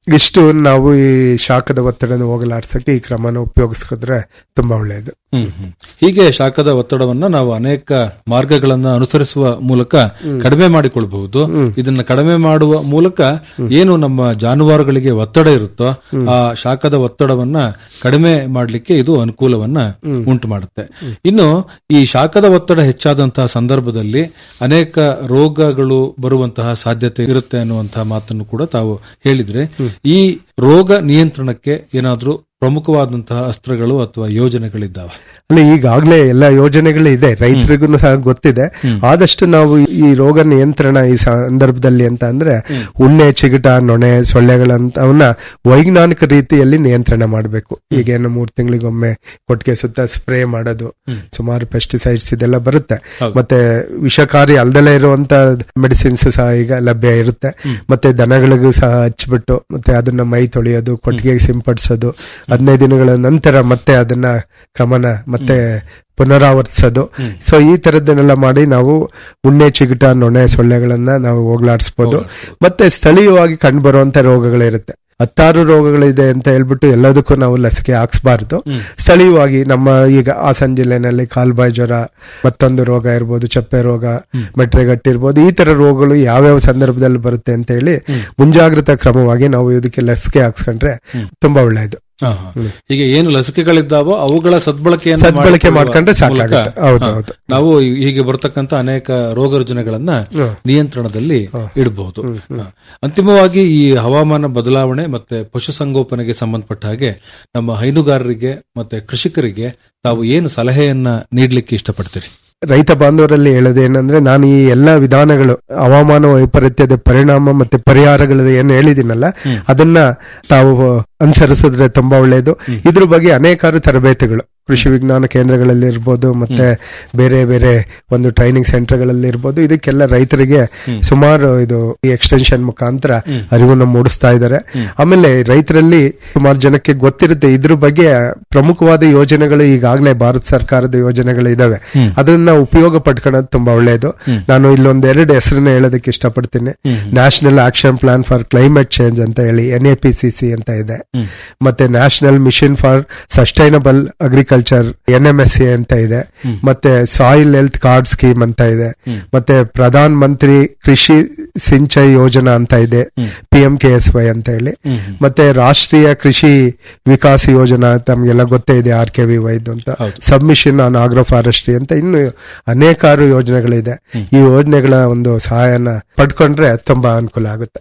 ಇಷ್ಟು ನಾವು ಈ ಶಾಖದ ಒತ್ತಡನ ಹೋಗಲಾಡ್ಸಕ್ಕೆ ಈ ಕ್ರಮನ ಉಪಯೋಗಿಸಿದ್ರೆ ತುಂಬಾ ಒಳ್ಳೆಯದು ಹ್ಮ್ ಹ್ಮ್. ಹೀಗೆ ಶಾಖದ ಒತ್ತಡವನ್ನ ನಾವು ಅನೇಕ ಮಾರ್ಗಗಳನ್ನ ಅನುಸರಿಸುವ ಮೂಲಕ ಕಡಿಮೆ ಮಾಡಿಕೊಳ್ಬಹುದು ಇದನ್ನ ಕಡಿಮೆ ಮಾಡುವ ಮೂಲಕ ಏನು ನಮ್ಮ ಜಾನುವಾರುಗಳಿಗೆ ಒತ್ತಡ ಇರುತ್ತೋ ಆ ಶಾಖದ ಒತ್ತಡವನ್ನ ಕಡಿಮೆ ಮಾಡಲಿಕ್ಕೆ ಇದು ಅನುಕೂಲವನ್ನ ಉಂಟು ಮಾಡುತ್ತೆ ಇನ್ನು ಈ ಶಾಖದ ಒತ್ತಡ ಹೆಚ್ಚಾದಂತಹ ಸಂದರ್ಭದಲ್ಲಿ ಅನೇಕ ರೋಗಗಳು ಬರುವಂತಹ ಸಾಧ್ಯತೆ ಇರುತ್ತೆ ಅನ್ನುವಂತಹ ಮಾತನ್ನು ಕೂಡ ತಾವು ಹೇಳಿದ್ರೆ ಈ ರೋಗ ನಿಯಂತ್ರಣಕ್ಕೆ ಏನಾದ್ರೂ ಪ್ರಮುಖವಾದಂತಹ ಅಸ್ತ್ರಗಳು ಅಥವಾ ಯೋಜನೆಗಳಿದ್ದಾವೆ ಅಲ್ಲ ಈಗಾಗಲೇ ಎಲ್ಲ ಯೋಜನೆಗಳು ಇದೆ ರೈತರಿಗೂ ಸಹ ಗೊತ್ತಿದೆ ಆದಷ್ಟು ನಾವು ಈ ರೋಗ ನಿಯಂತ್ರಣ ಈ ಸಂದರ್ಭದಲ್ಲಿ ಅಂತ ಅಂದ್ರೆ ಉಣ್ಣೆ ಚಿಗಟ ನೊಣೆ ಸೊಳ್ಳೆಗಳಂತವನ್ನ ವೈಜ್ಞಾನಿಕ ರೀತಿಯಲ್ಲಿ ನಿಯಂತ್ರಣ ಮಾಡಬೇಕು ಈಗೇನು ಮೂರ್ ತಿಂಗಳಿಗೊಮ್ಮೆ ಕೊಟ್ಟಿಗೆ ಸುತ್ತ ಸ್ಪ್ರೇ ಮಾಡೋದು ಸುಮಾರು ಪೆಸ್ಟಿಸೈಡ್ಸ್ ಇದೆಲ್ಲ ಬರುತ್ತೆ ಮತ್ತೆ ವಿಷಕಾರಿ ಅಲ್ದಲೇ ಇರುವಂತ ಮೆಡಿಸಿನ್ಸ್ ಸಹ ಈಗ ಲಭ್ಯ ಇರುತ್ತೆ ಮತ್ತೆ ದನಗಳಿಗೂ ಸಹ ಹಚ್ಬಿಟ್ಟು ಮತ್ತೆ ಅದನ್ನ ಮೈ ತೊಳೆಯೋದು ಕೊಟ್ಟಿಗೆಗೆ ಸಿಂಪಡಿಸೋದು ಹದಿನೈದು ದಿನಗಳ ನಂತರ ಮತ್ತೆ ಅದನ್ನ ಕ್ರಮನ ಮತ್ತೆ ಪುನರಾವರ್ತಿಸೋದು ಸೊ ಈ ತರದ್ದನ್ನೆಲ್ಲ ಮಾಡಿ ನಾವು ಉಣ್ಣೆ ಚಿಗಟ ನೊಣೆ ಸೊಳ್ಳೆಗಳನ್ನ ನಾವು ಹೋಗ್ಲಾಡಿಸ್ಬೋದು ಮತ್ತೆ ಸ್ಥಳೀಯವಾಗಿ ಕಂಡುಬರುವಂತ ರೋಗಗಳಿರುತ್ತೆ ಹತ್ತಾರು ರೋಗಗಳಿದೆ ಅಂತ ಹೇಳ್ಬಿಟ್ಟು ಎಲ್ಲದಕ್ಕೂ ನಾವು ಲಸಿಕೆ ಹಾಕ್ಸ್ಬಾರ್ದು ಸ್ಥಳೀಯವಾಗಿ ನಮ್ಮ ಈಗ ಹಾಸನ ಜಿಲ್ಲೆನಲ್ಲಿ ಕಾಲ್ಬಾಯಿ ಜ್ವರ ಮತ್ತೊಂದು ರೋಗ ಇರ್ಬೋದು ಚಪ್ಪೆ ರೋಗ ಮೆಟ್ರೆಗಟ್ಟಿ ಇರ್ಬೋದು ಈ ತರ ರೋಗಗಳು ಯಾವ್ಯಾವ ಸಂದರ್ಭದಲ್ಲಿ ಬರುತ್ತೆ ಅಂತ ಹೇಳಿ ಮುಂಜಾಗ್ರತಾ ಕ್ರಮವಾಗಿ ನಾವು ಇದಕ್ಕೆ ಲಸಿಕೆ ಹಾಕ್ಸ್ಕೊಂಡ್ರೆ ತುಂಬಾ ಒಳ್ಳೆಯದು ಹಾ, ಹಾ. ಹೀಗೆ ಏನು ಲಸಿಕೆಗಳಿದ್ದಾವೋ ಅವುಗಳ ಸದ್ಬಳಕೆಯನ್ನು ಸದ್ಬಳಕೆ ಮಾಡಿಕೊಳ್ಳುವ ಮಾಡ್ಕೊಂಡ್ರೆ ಸಾಕಾಗುತ್ತೆ. ಮೂಲಕ, ಹೌದು, ಹಾ, ಹೌದು. ನಾವು ಈ- ಹೀಗೆ ಬರ್ತಕ್ಕಂತ ಅನೇಕ ರೋಗ ರುಜಿನಗಳನ್ನ ನಿಯಂತ್ರಣದಲ್ಲಿ ಇಡಬಹುದು ಹಾ. ಅಂತಿಮವಾಗಿ ಈ ಹವಾಮಾನ ಬದಲಾವಣೆ ಮತ್ತೆ ಪಶುಸಂಗೋಪನೆಗೆ ಸಂಬಂಧಪಟ್ಟ ಹಾಗೆ ನಮ್ಮ ಹೈನುಗಾರರಿಗೆ ಮತ್ತೆ ಕೃಷಿಕರಿಗೆ ತಾವು ಏನು ಸಲಹೆಯನ್ನ ನೀಡಲಿಕ್ಕೆ ಇಷ್ಟಪಡ್ತೀರಿ ರೈತ ಬಾಂಧವರಲ್ಲಿ ಹೇಳೋದೇನಂದ್ರೆ ನಾನು ಈ ಎಲ್ಲಾ ವಿಧಾನಗಳು ಹವಾಮಾನ ವೈಪರೀತ್ಯದ ಪರಿಣಾಮ ಮತ್ತೆ ಪರಿಹಾರಗಳು ಏನು ಹೇಳಿದಿನಲ್ಲ ಅದನ್ನ ತಾವು ಅನುಸರಿಸಿದ್ರೆ ತುಂಬಾ ಒಳ್ಳೆಯದು ಇದ್ರ ಬಗ್ಗೆ ಅನೇಕಾರು ತರಬೇತಿಗಳು ಕೃಷಿ ವಿಜ್ಞಾನ ಕೇಂದ್ರಗಳಲ್ಲಿ ಇರ್ಬೋದು ಮತ್ತೆ ಬೇರೆ ಬೇರೆ ಒಂದು ಟ್ರೈನಿಂಗ್ ಸೆಂಟರ್ಗಳಲ್ಲಿ ಇರ್ಬೋದು ಇದಕ್ಕೆಲ್ಲ ರೈತರಿಗೆ ಸುಮಾರು ಇದು ಈ ಎಕ್ಸ್ಟೆನ್ಷನ್ ಮುಖಾಂತರ ಅರಿವನ್ನು ಮೂಡಿಸ್ತಾ ಇದ್ದಾರೆ ಆಮೇಲೆ ರೈತರಲ್ಲಿ ಸುಮಾರು ಜನಕ್ಕೆ ಗೊತ್ತಿರುತ್ತೆ ಇದ್ರ ಬಗ್ಗೆ ಪ್ರಮುಖವಾದ ಯೋಜನೆಗಳು ಈಗಾಗಲೇ ಭಾರತ ಸರ್ಕಾರದ ಯೋಜನೆಗಳು ಇದಾವೆ ಅದನ್ನ ಉಪಯೋಗ ಪಡ್ಕೊಳ್ಳೋದು ತುಂಬಾ ಒಳ್ಳೆಯದು ನಾನು ಇಲ್ಲೊಂದ್ ಎರಡು ಹೆಸರನ್ನ ಹೇಳೋದಕ್ಕೆ ಇಷ್ಟಪಡ್ತೀನಿ national action plan for climate change ಅಂತ ಹೇಳಿ N A P C C ಅಂತ ಇದೆ ಮತ್ತೆ national mission for sustainable agriculture N M S C ಅಂತ ಇದೆ ಮತ್ತೆ ಸಾಯಿಲ್ ಹೆಲ್ತ್ ಕಾರ್ಡ್ ಸ್ಕೀಮ್ ಅಂತ ಇದೆ ಮತ್ತೆ ಪ್ರಧಾನ್ ಮಂತ್ರಿ ಕೃಷಿ ಸಿಂಚೈ ಯೋಜನಾ ಅಂತ ಇದೆ P M K S Y ಅಂತ ಹೇಳಿ ಮತ್ತೆ ರಾಷ್ಟ್ರೀಯ ಕೃಷಿ ವಿಕಾಸ ಯೋಜನಾ ತಮ್ಗೆಲ್ಲ ಗೊತ್ತೇ ಇದೆ ಆರ್ ಕೆ ವಿ ವೈದ್ ಅಂತ ಸಬ್ಮಿಷನ್ ಆನ್ ಆಗ್ರೋ ಫಾರೆಸ್ಟ್ರಿ ಅಂತ ಇನ್ನು ಅನೇಕಾರು ಯೋಜನೆಗಳಿದೆ ಈ ಯೋಜನೆಗಳ ಒಂದು ಸಹಾಯನ ಪಡ್ಕೊಂಡ್ರೆ ತುಂಬಾ ಅನುಕೂಲ ಆಗುತ್ತೆ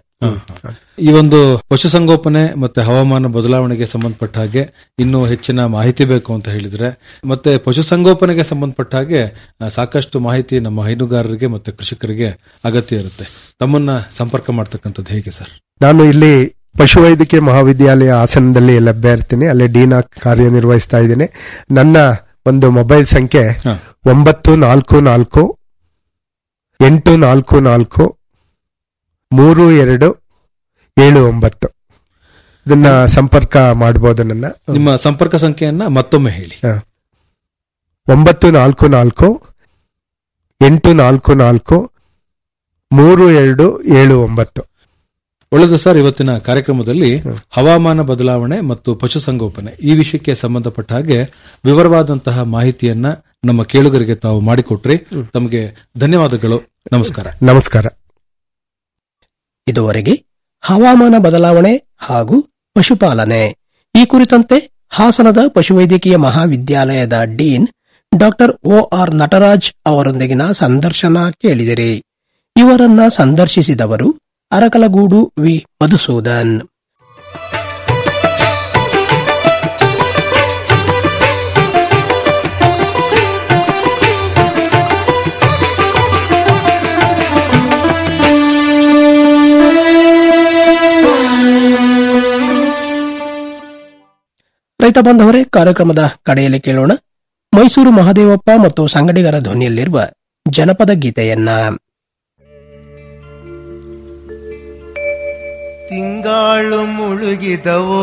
ಈ ಒಂದು ಪಶುಸಂಗೋಪನೆ ಮತ್ತೆ ಹವಾಮಾನ ಬದಲಾವಣೆಗೆ ಸಂಬಂಧಪಟ್ಟ ಹಾಗೆ ಇನ್ನೂ ಹೆಚ್ಚಿನ ಮಾಹಿತಿ ಬೇಕು ಅಂತ ಹೇಳಿದ್ರೆ ಮತ್ತೆ ಪಶುಸಂಗೋಪನೆಗೆ ಸಂಬಂಧಪಟ್ಟ ಹಾಗೆ ಆ, ಸಾಕಷ್ಟು ಮಾಹಿತಿ ನಮ್ಮ ಹೈನುಗಾರರಿಗೆ ಮತ್ತೆ ಕೃಷಿಕರಿಗೆ ಅಗತ್ಯ ಇರುತ್ತೆ ತಮ್ಮನ್ನ ಸಂಪರ್ಕ ಮಾಡ್ತಕ್ಕಂಥದ್ದು ಹೇಗೆ ಸರ್ ನಾನು ಇಲ್ಲಿ ಪಶುವೈದ್ಯಕೀಯ ಮಹಾವಿದ್ಯಾಲಯ ಹಾಸನದಲ್ಲಿ ಲಭ್ಯ ಇರ್ತೀನಿ ಅಲ್ಲಿ ಡೀನ್ ಆಗಿ ಕಾರ್ಯನಿರ್ವಹಿಸ್ತಾ ಇದ್ದೀನಿ ನನ್ನ ಒಂದು ಮೊಬೈಲ್ ಸಂಖ್ಯೆ ಹಾ. ಒಂಬತ್ತು ನಾಲ್ಕು ನಾಲ್ಕು ಎಂಟು ನಾಲ್ಕು ನಾಲ್ಕು ಮೂರು ಎರಡು ಏಳು ಒಂಬತ್ತು ಇದನ್ನ ಸಂಪರ್ಕ ಮಾಡಬಹುದು ನನ್ನ ನಿಮ್ಮ ಸಂಪರ್ಕ ಸಂಖ್ಯೆಯನ್ನ ಮತ್ತೊಮ್ಮೆ ಹೇಳಿ ಹಾ. ಒಂಬತ್ತು ನಾಲ್ಕು ನಾಲ್ಕು ಎಂಟು ನಾಲ್ಕು ನಾಲ್ಕು ಮೂರು ಎರಡು ಏಳು ಒಂಬತ್ತು ಒಳ್ಳೆದು ಸರ್ ಇವತ್ತಿನ ಕಾರ್ಯಕ್ರಮದಲ್ಲಿ ಹವಾಮಾನ ಬದಲಾವಣೆ ಮತ್ತು ಪಶುಸಂಗೋಪನೆ ಈ ವಿಷಯಕ್ಕೆ ಸಂಬಂಧಪಟ್ಟ ಹಾಗೆ ವಿವರವಾದಂತಹ ಮಾಹಿತಿಯನ್ನ ನಮ್ಮ ಕೇಳುಗರಿಗೆ ತಾವು ಮಾಡಿಕೊಟ್ರಿ ತಮಗೆ ಧನ್ಯವಾದಗಳು ನಮಸ್ಕಾರ ನಮಸ್ಕಾರ ಇದುವರೆಗೆ ಹವಾಮಾನ ಬದಲಾವಣೆ ಹಾಗೂ ಪಶುಪಾಲನೆ ಈ ಕುರಿತಂತೆ ಹಾಸನದ ಪಶುವೈದ್ಯಕೀಯ ಮಹಾವಿದ್ಯಾಲಯದ dean doctor O R Nataraj ಅವರೊಂದಿಗಿನ ಸಂದರ್ಶನ ಕೇಳಿದಿರಿ ಇವರನ್ನ ಸಂದರ್ಶಿಸಿದವರು ಅರಕಲಗೂಡು ವಿ ಮಧುಸೂದನ್ ರೈತ ಬಾಂಧವರೇ ಕಾರ್ಯಕ್ರಮದ ಕಡೆಯಲ್ಲಿ ಕೇಳೋಣ ಮೈಸೂರು ಮಹದೇವಪ್ಪ ಮತ್ತು ಸಂಗಡಿಗರ ಧ್ವನಿಯಲ್ಲಿರುವ ಜನಪದ ಗೀತೆಯನ್ನ ತಿಂಗಾಳು ಮುಳುಗಿದವೋ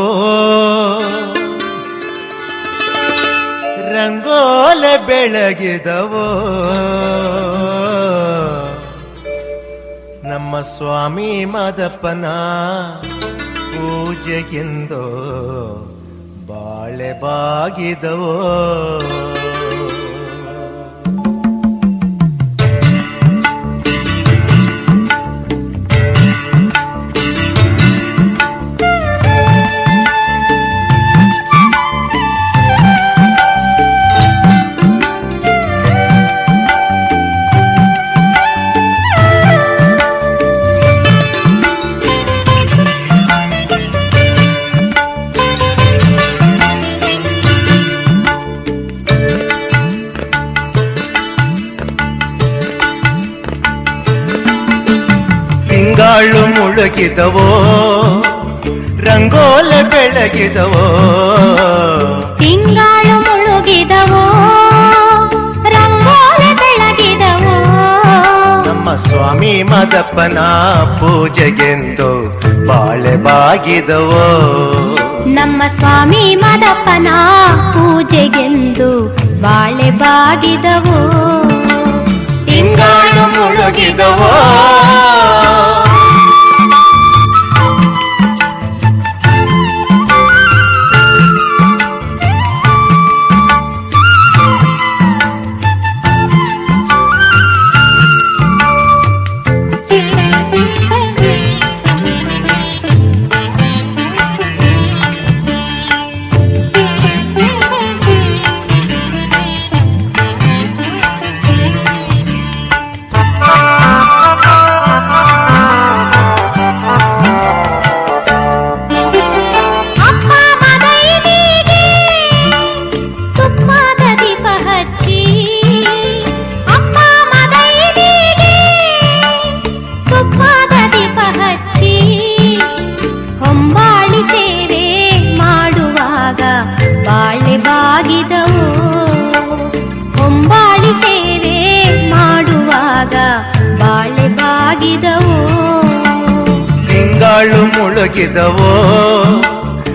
ರಂಗೋಲೆ ಬೆಳಗಿದವೋ ನಮ್ಮ ಸ್ವಾಮಿ ಮಾದಪ್ಪನ ಪೂಜೆಗೆಂದೋ ಬಾಳೆ ಬಾಗಿದವೋ ತಿಂಗಾಳು ಮುಳುಗಿದವೋ ರಂಗೋಲೆ ಬೆಳಗಿದವೋ ತಿಂಗಾಳು ಮುಳುಗಿದವೋ ರಂಗೋಲಿ ಬೆಳಗಿದವೋ ನಮ್ಮ ಸ್ವಾಮಿ ಮದಪ್ಪನ ಪೂಜೆಗೆಂದು ಬಾಳೆ ಬಾಗಿದವೋ ನಮ್ಮ ಸ್ವಾಮಿ ಮದಪ್ಪನ ಪೂಜೆಗೆಂದು ಬಾಳೆ ಬಾಗಿದವೋ ತಿಂಗಾಳು ಮುಳುಗಿದವೋ ಅಪ್ಪ ಮಗೈನಿಗೆ ತುಪ್ಪದ ದೀಪ ಹಚ್ಚಿ ಅಪ್ಪ ಮಗೈನಿಗೆ ತುಪ್ಪದ ದೀಪ ಹಚ್ಚಿ ಹೊಂಬಾಳಿ ಸೇವೆ ಮಾಡುವಾಗ ಬಾಳೆ ಬಾಗಿದವು ಹೊಂಬಾಳಿ ಸೇವೆ ಮಾಡುವಾಗ ಬಾಳೆ ಬಾಗಿದವು ತಿಂಗಾಳು ಮುಳುಗಿದವೋ